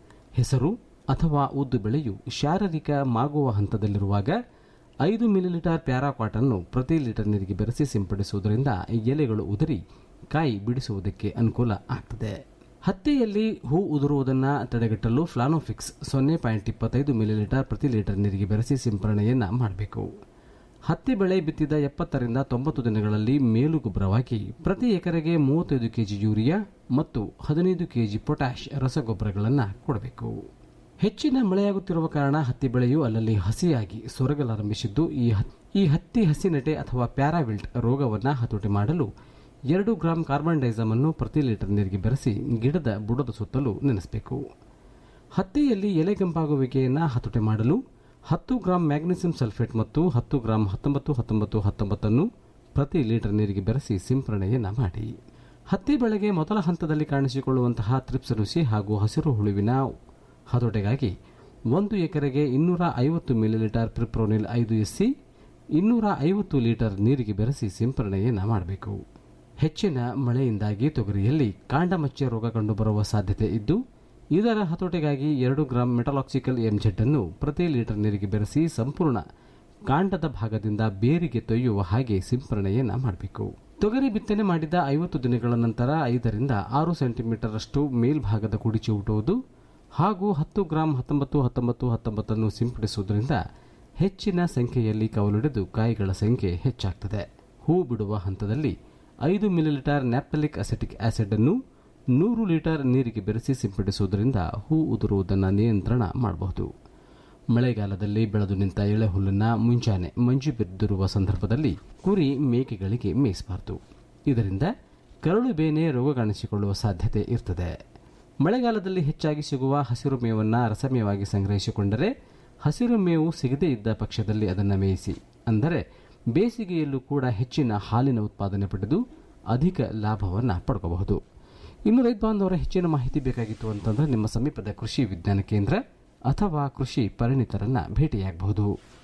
ಹೆಸರು ಅಥವಾ ಉದ್ದು ಬೆಳೆಯು ಶಾರೀರಿಕ ಮಾಗುವ ಹಂತದಲ್ಲಿರುವಾಗ ಐದು ಮಿಲಿಲೀಟರ್ ಪ್ಯಾರಾಕ್ವಾಟ್ ಅನ್ನು ಪ್ರತಿ ಲೀಟರ್ ನೀರಿಗೆ ಬೆರೆಸಿ ಸಿಂಪಡಿಸುವುದರಿಂದ ಎಲೆಗಳು ಉದುರಿ ಕಾಯಿ ಬಿಡಿಸುವುದಕ್ಕೆ ಅನುಕೂಲ ಆಗ್ತದೆ ಹತ್ತಿಯಲ್ಲಿ ಹೂ ಉದುರುವುದನ್ನು ತಡೆಗಟ್ಟಲು ಫ್ಲಾನೋಫಿಕ್ಸ್ ಸೊನ್ನೆ ಪಾಯಿಂಟ್ ಇಪ್ಪತ್ತೈದು ಮಿಲಿಲೀಟರ್ ಪ್ರತಿ ಲೀಟರ್ ನೀರಿಗೆ ಬೆರೆಸಿ ಸಿಂಪರಣೆಯನ್ನ ಮಾಡಬೇಕು ಹತ್ತಿ ಬೆಳೆ ಬಿತ್ತಿದ ಎಪ್ಪತ್ತರಿಂದ ತೊಂಬತ್ತು ದಿನಗಳಲ್ಲಿ ಮೇಲು ಗೊಬ್ಬರವಾಗಿ ಪ್ರತಿ ಎಕರೆಗೆ ಮೂವತ್ತೈದು ಕೆಜಿ ಯೂರಿಯಾ ಮತ್ತು ಹದಿನೈದು ಕೆಜಿ ಪೊಟ್ಯಾಷ್ ರಸಗೊಬ್ಬರಗಳನ್ನು ಕೊಡಬೇಕು ಹೆಚ್ಚಿನ ಮಳೆಯಾಗುತ್ತಿರುವ ಕಾರಣ ಹತ್ತಿ ಬೆಳೆಯು ಅಲ್ಲಲ್ಲಿ ಹಸಿಯಾಗಿ ಸೊರಗಲಾರಂಭಿಸಿದ್ದು ಈ ಹತ್- ಈ ಹತ್ತಿ ಹಸಿನೆಟೆ ಅಥವಾ ಪ್ಯಾರಾವಿಲ್ಟ್ ರೋಗವನ್ನು ಹತೋಟಿ ಮಾಡಲು ಎರಡು ಗ್ರಾಂ ಕಾರ್ಬನ್ ಡೈಸಮ್ ಅನ್ನು ಪ್ರತಿ ಲೀಟರ್ ನೀರಿಗೆ ಬೆರೆಸಿ ಗಿಡದ ಬುಡದ ಸುತ್ತಲೂ ನೆನೆಸಬೇಕು ಹತ್ತಿಯಲ್ಲಿ ಎಲೆ ಕೆಂಪಾಗುವಿಕೆಯನ್ನು ಹತೋಟಿ ಮಾಡಲು ಹತ್ತು ಗ್ರಾಂ ಮ್ಯಾಗ್ನೀಸಿಯಂ ಸಲ್ಫೇಟ್ ಮತ್ತು ಹತ್ತು ಗ್ರಾಂ ಹತ್ತೊಂಬತ್ತು ಹತ್ತೊಂಬತ್ತು ಹತ್ತೊಂಬತ್ತನ್ನು ಪ್ರತಿ ಲೀಟರ್ ನೀರಿಗೆ ಬೆರೆಸಿ ಸಿಂಪರಣೆಯನ್ನ ಮಾಡಿ ಹತ್ತಿ ಬೆಳೆಗೆ ಮೊದಲ ಹಂತದಲ್ಲಿ ಕಾಣಿಸಿಕೊಳ್ಳುವಂತಹ ತ್ರಿಪ್ಸ್ ನುಸಿ ಹಾಗೂ ಹಸಿರು ಹುಳುವಿನ ಹತೋಟಿಗಾಗಿ ಒಂದು ಎಕರೆಗೆ ಇನ್ನೂರ ಐವತ್ತು ಮಿಲಿಲೀಟರ್ ಪ್ರಿಪ್ರೋನಿಲ್ ಐದು ಎಸ್ಸಿ ಇನ್ನೂರ ಐವತ್ತು ಲೀಟರ್ ನೀರಿಗೆ ಬೆರೆಸಿ ಸಿಂಪರಣೆಯನ್ನ ಮಾಡಬೇಕು ಹೆಚ್ಚಿನ ಮಳೆಯಿಂದಾಗಿ ತೊಗರಿಯಲ್ಲಿ ಕಾಂಡಮಚ್ಚೆ ರೋಗ ಕಂಡುಬರುವ ಸಾಧ್ಯತೆ ಇದ್ದು ಇದರ ಹತೋಟಿಗಾಗಿ ಎರಡು ಗ್ರಾಂ ಮೆಟಲಾಕ್ಸಿಕಲ್ ಎಂಜೆಡ್ ಅನ್ನು ಪ್ರತಿ ಲೀಟರ್ ನೀರಿಗೆ ಬೆರೆಸಿ ಸಂಪೂರ್ಣ ಕಾಂಡದ ಭಾಗದಿಂದ ಬೇರಿಗೆ ತೊಯ್ಯುವ ಹಾಗೆ ಸಿಂಪರಣೆಯನ್ನ ಮಾಡಬೇಕು ತೊಗರಿ ಬಿತ್ತನೆ ಮಾಡಿದ ಐವತ್ತು ದಿನಗಳ ನಂತರ ಐದರಿಂದ ಆರು ಸೆಂಟಿಮೀಟರ್ ಅಷ್ಟು ಮೇಲ್ಭಾಗದ ಕುಡಿಚಿ ಊಟುವುದು ಹಾಗೂ ಹತ್ತು ಗ್ರಾಂ ಹತ್ತೊಂಬತ್ತು ಹತ್ತೊಂಬತ್ತು ಹತ್ತೊಂಬತ್ತನ್ನು ಸಿಂಪಡಿಸುವುದರಿಂದ ಹೆಚ್ಚಿನ ಸಂಖ್ಯೆಯಲ್ಲಿ ಕವಲೊಡೆದು ಕಾಯಿಗಳ ಸಂಖ್ಯೆ ಹೆಚ್ಚಾಗ್ತದೆ ಹೂ ಬಿಡುವ ಹಂತದಲ್ಲಿ ಐದು ಮಿಲಿಲೀಟರ್ ನ್ಯಾಪ್ತಲಿಕ್ ಅಸೆಟಿಕ್ ಆಸಿಡ್ ಅನ್ನು ನೂರು ಲೀಟರ್ ನೀರಿಗೆ ಬೆರೆಸಿ ಸಿಂಪಡಿಸುವುದರಿಂದ ಹೂ ಉದುರುವುದನ್ನು ನಿಯಂತ್ರಣ ಮಾಡಬಹುದು ಮಳೆಗಾಲದಲ್ಲಿ ಬೆಳೆದು ನಿಂತ ಎಳೆ ಹುಲ್ಲನ್ನು ಮುಂಜಾನೆ ಮಂಜು ಬಿದ್ದಿರುವ ಸಂದರ್ಭದಲ್ಲಿ ಕುರಿ ಮೇಕೆಗಳಿಗೆ ಮೇಯಿಸಬಾರದು ಇದರಿಂದ ಕರಳು ಬೇನೆ ರೋಗ ಕಾಣಿಸಿಕೊಳ್ಳುವ ಸಾಧ್ಯತೆ ಇರ್ತದೆ ಮಳೆಗಾಲದಲ್ಲಿ ಹೆಚ್ಚಾಗಿ ಸಿಗುವ ಹಸಿರು ಮೇವನ್ನು ರಸಮೇವಾಗಿ ಸಂಗ್ರಹಿಸಿಕೊಂಡರೆ ಹಸಿರು ಮೇವು ಸಿಗದೇ ಇದ್ದ ಪಕ್ಷದಲ್ಲಿ ಅದನ್ನು ಮೇಯಿಸಿ ಅಂದರೆ ಬೇಸಿಗೆಯಲ್ಲೂ ಕೂಡ ಹೆಚ್ಚಿನ ಹಾಲಿನ ಉತ್ಪಾದನೆ ಪಡೆದು ಅಧಿಕ ಲಾಭವನ್ನು ಪಡ್ಕೋಬಹುದು ಇನ್ನು ರೈತ ಬಾಂಧವರ ಹೆಚ್ಚಿನ ಮಾಹಿತಿ ಬೇಕಾಗಿತ್ತು ಅಂತಂದ್ರೆ ನಿಮ್ಮ ಸಮೀಪದ ಕೃಷಿ ವಿಜ್ಞಾನ ಕೇಂದ್ರ ಅಥವಾ ಕೃಷಿ ಪರಿಣಿತರನ್ನ ಭೇಟಿಯಾಗಬಹುದು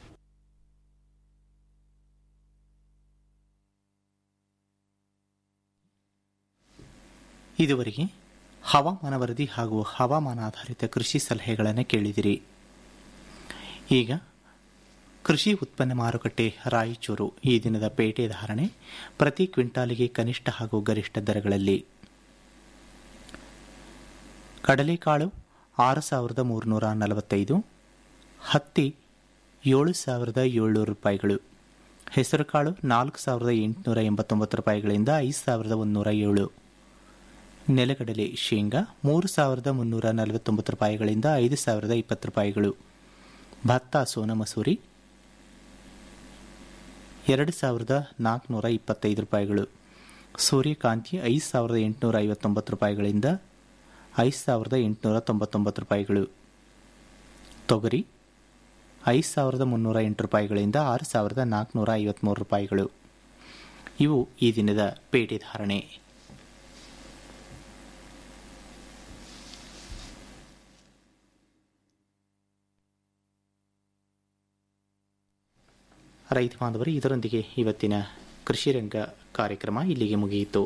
ಇದುವರೆಗೆ ಹವಾಮಾನ ವರದಿ ಹಾಗೂ ಹವಾಮಾನ ಆಧಾರಿತ ಕೃಷಿ ಸಲಹೆಗಳನ್ನು ಕೇಳಿದಿರಿ ಈಗ ಕೃಷಿ ಉತ್ಪನ್ನ ಮಾರುಕಟ್ಟೆ ರಾಯಚೂರು ಈ ದಿನದ ಪೇಟೆ ಧಾರಣೆ ಪ್ರತಿ ಕ್ವಿಂಟಾಲಿಗೆ ಕನಿಷ್ಠ ಹಾಗೂ ಗರಿಷ್ಠ ದರಗಳಲ್ಲಿ ಕಡಲೆಕಾಳು ಆರು ಸಾವಿರದ ಮೂರುನೂರ ನಲವತ್ತೈದು ಹತ್ತಿ ಏಳು ಸಾವಿರದ ಏಳ್ನೂರು ರೂಪಾಯಿಗಳು ಹೆಸರುಕಾಳು ನಾಲ್ಕು ಸಾವಿರದ ಎಂಟುನೂರ ಎಂಬತ್ತೊಂಬತ್ತು ರೂಪಾಯಿಗಳಿಂದ ಐದು ಸಾವಿರದ ಒಂದೂರ ಏಳು ನೆಲಗಡಲೆ ಶೇಂಗಾ ಮೂರು ಸಾವಿರದ ಮುನ್ನೂರ ನಲವತ್ತೊಂಬತ್ತು ರೂಪಾಯಿಗಳಿಂದ ಐದು ಸಾವಿರದ ಇಪ್ಪತ್ತು ರೂಪಾಯಿಗಳು ಭತ್ತ ಸೋನ ಮಸೂರಿ ಎರಡು ಸಾವಿರದ ನಾಲ್ಕುನೂರ ಇಪ್ಪತ್ತೈದು ರೂಪಾಯಿಗಳು ಸೂರ್ಯಕಾಂತಿ ಐದು ಸಾವಿರದ ಎಂಟುನೂರ ಐವತ್ತೊಂಬತ್ತು ರೂಪಾಯಿಗಳಿಂದ ಐದು ಸಾವಿರದ ಎಂಟುನೂರ ತೊಂಬತ್ತೊಂಬತ್ತು ರೂಪಾಯಿಗಳು ತೊಗರಿ ಐದು ಸಾವಿರದ ಮುನ್ನೂರ ಎಂಟು ರೂಪಾಯಿಗಳಿಂದ ಆರು ಸಾವಿರದ ನಾಲ್ಕುನೂರ ಐವತ್ತ್ಮೂರು ರೂಪಾಯಿಗಳು ಇವು ಈ ದಿನದ ಪೇಟೆ ಧಾರಣೆ ರೈತ ಬಾಂಧವರು ಇದರೊಂದಿಗೆ ಇವತ್ತಿನ ಕೃಷಿ ರಂಗ ಕಾರ್ಯಕ್ರಮ ಇಲ್ಲಿಗೆ ಮುಗಿಯಿತು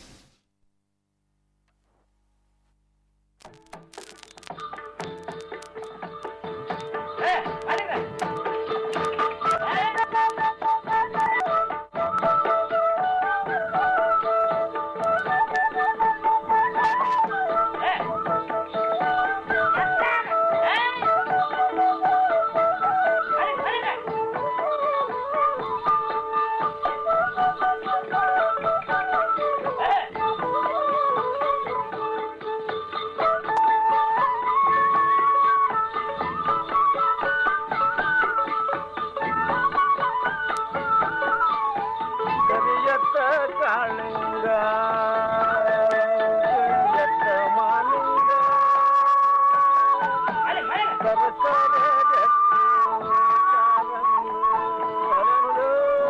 ಕರಿಯತ್ತ ಕಾಳಿಂಗ ಕರಿಯತ್ತ ಮಾಲಿಂಗ ಸರಸರ ಜತ್ತು ಕಾಲಂದು ಹರಳು.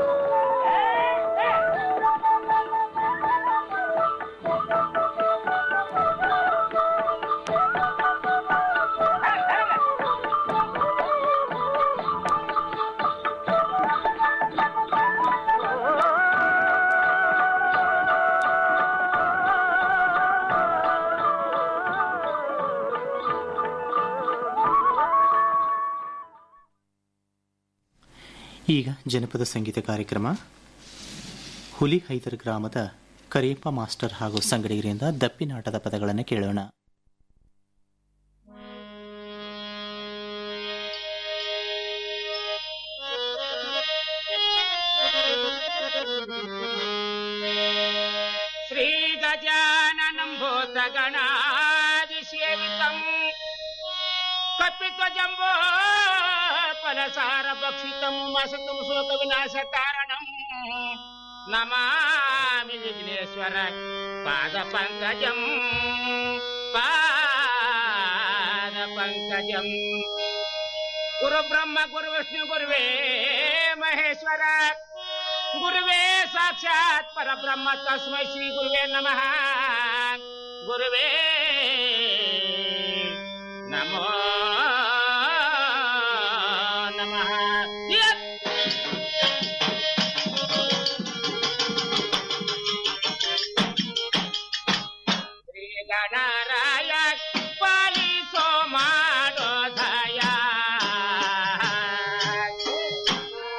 ಈಗ ಜನಪದ ಸಂಗೀತ ಕಾರ್ಯಕ್ರಮ ಹುಲಿಹೈದರ್ ಗ್ರಾಮದ ಕರಿಯಪ್ಪ ಮಾಸ್ಟರ್ ಹಾಗೂ ಸಂಗಡಿಗರಿಂದ ದಪ್ಪಿನಾಟದ ಪದಗಳನ್ನು ಕೇಳೋಣ ಶ್ರೀ ಗಜಾನನಂ ಭೂತಗಣಾದಿಸೇವಿತಂ ಕಪಿತ ಜಂಬೋ ಫಲಸಾರ ಭಕ್ಷಿತಂ ಮಸತಂ ಶೋಕ ವಿನಾಶ ಕಾರಣಂ ನಮಾಮಿ ವಿಘ್ನೇಶ್ವರ ಪಾದ ಪಂಕಜಂ ಪಾದ ಪಂಕಜಂ ಗುರು ಬ್ರಹ್ಮ ಗುರು ವಿಷ್ಣು ಗುರುವೇ ಮಹೇಶ್ವರ ಗುರುವೇ ಸಾಕ್ಷಾತ್ ಪರಬ್ರಹ್ಮ ತಸ್ಮೈ ಶ್ರೀ ಗುರುವೇ ನಮಃ ಗುರುವೇ ನಮೋ ನಮಃ ಯತ್. ಶ್ರೀ ಗಣರಾಯ ಪಾಲಿಸೋ ಮಾಡೋ ದಯ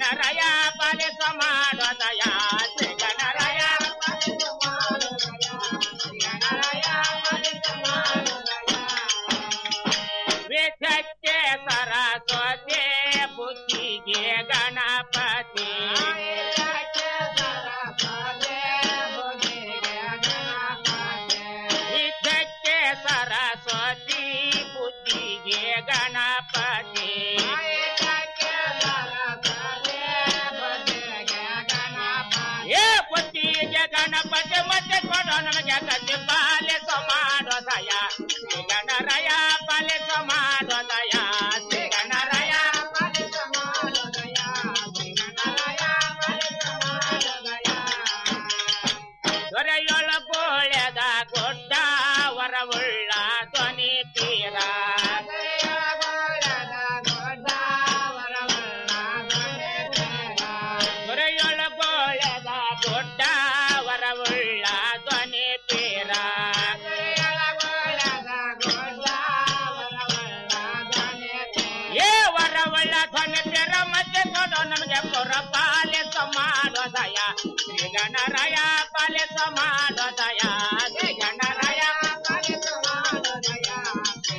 ಗಣರಯ ಪಾಲಿಸ ಮಾಡೋ ದಯ ಶ್ರೀ ಗಣರಯ ಪಾಲಿಸ ಮಾಡೋ ದಯ ಗಣರಯ ಪಾಲಿಸ ಮಾಡೋ ವೇದಕ್ಕೆ ಸರಸ್ವತಿ ಬುದ್ಧಿಗೆ ಗಣಪತಿ ವಿದ್ಯಕ್ಕೆ ಸರಸ್ವತಿ ಬುದ್ಧಿಗೆ ಗಣಪತಿ ಏ ಬುದ್ಧಿಗೆ ಗಣಪತಿ ಮತ್ತೆ ಕೊಡೋ ನಮಗೆ ಗತಿ ಪಾಲಿಸ ಮಾಡೋ ದಯ ಶ್ರೀ ಗಣರಯ ಪಾಲಿಸ ಮಾಡೋ ದಯ ಶ್ರೀ ಗಣರಯ ಪಾಲಿಸ ಮಾಡೋ ದಯ ಶ್ರೀ ಗಣರಯ ಪಾಲಿಸ ಮಾಡೋ ದಯ ದೊರೆಯೊಳಗೋಳೆದ ಗೊಡ್ಡ ವರವುಳ್ಳ ಧ್ವನಿ ತೀರ ದೊರೆಯೊಳಗೋಳೆದ ಗೊಡ್ಡ ವರವುಳ್ಳ ಧ್ವನಿ ತೀರ ಏ ವರವುಳ್ಳ ಧ್ವನಿ ತೀರ ಮತ್ತೆ ಕೊಡೋ ನಮಗೆ ಪುರ ಪಾಲಿಸ ಮಾಡೋ ದಯ ಶ್ರೀ ಗಣರಯ ಪಾಲಿಸ ಮಾಡೋ ದಯ ಶ್ರೀ ಗಣರಯ ಪಾಲಿಸ ಮಾಡೋ ದಯ ಶ್ರೀ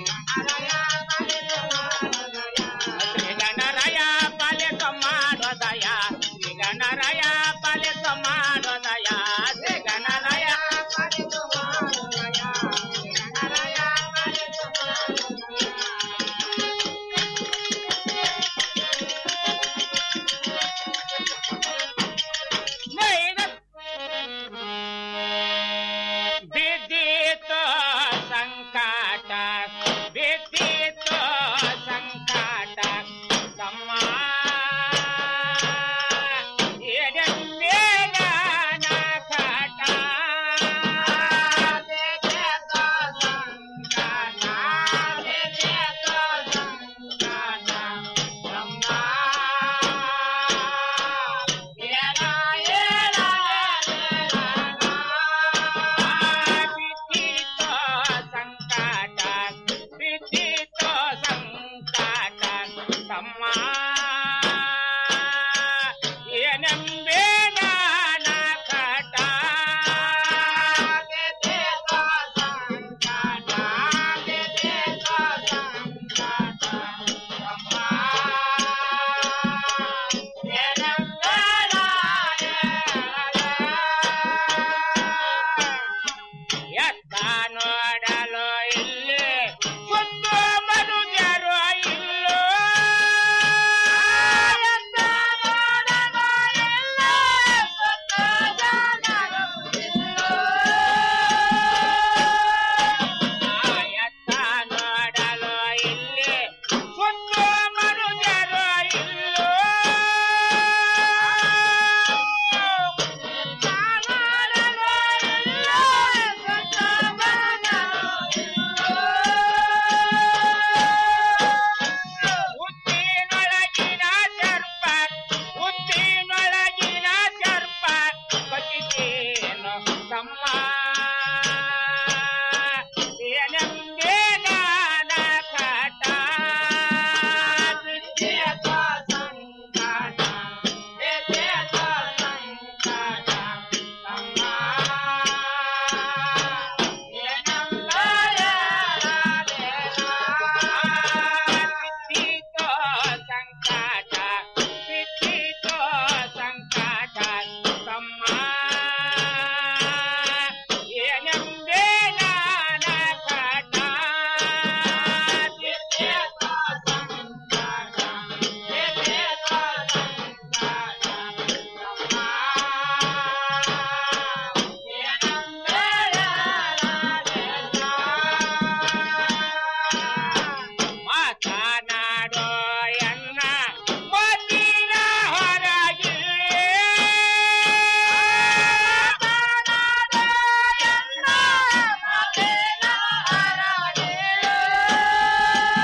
ಗಣರಯ ಪಾಲಿಸ ಮಾಡೋ ದಯ ಶ್ರೀ ಗಣರಯ ಪಾಲಿಸ ಮಾಡೋ ದಯ ಶ್ರೀ ಗಣರಯ ಪಾಲಿಸ ಮಾಡೋ ದಯ ಶ್ರೀ ಗಣರಯ ಪಾಲಿಸ ಮಾಡೋ ದಯ ಬಿದ್ದಿತು ಸಂಕಟ ಬಿದ್ದಿತು ಸಂಕಟ ತಮ್ಮ ಎಡೆಲ್ಲೇನ ಕಾಟ ಬಿದ್ದಿತು ಸಂಕಟ ಬಿದ್ದಿತು ಸಂಕಟ ತಮ್ಮ ಏನ ಏನ ಬಿದ್ದಿತು ಸಂಕಟ ಬಿದ್ದಿತು ಸಂಕಟ ತಮ್ಮ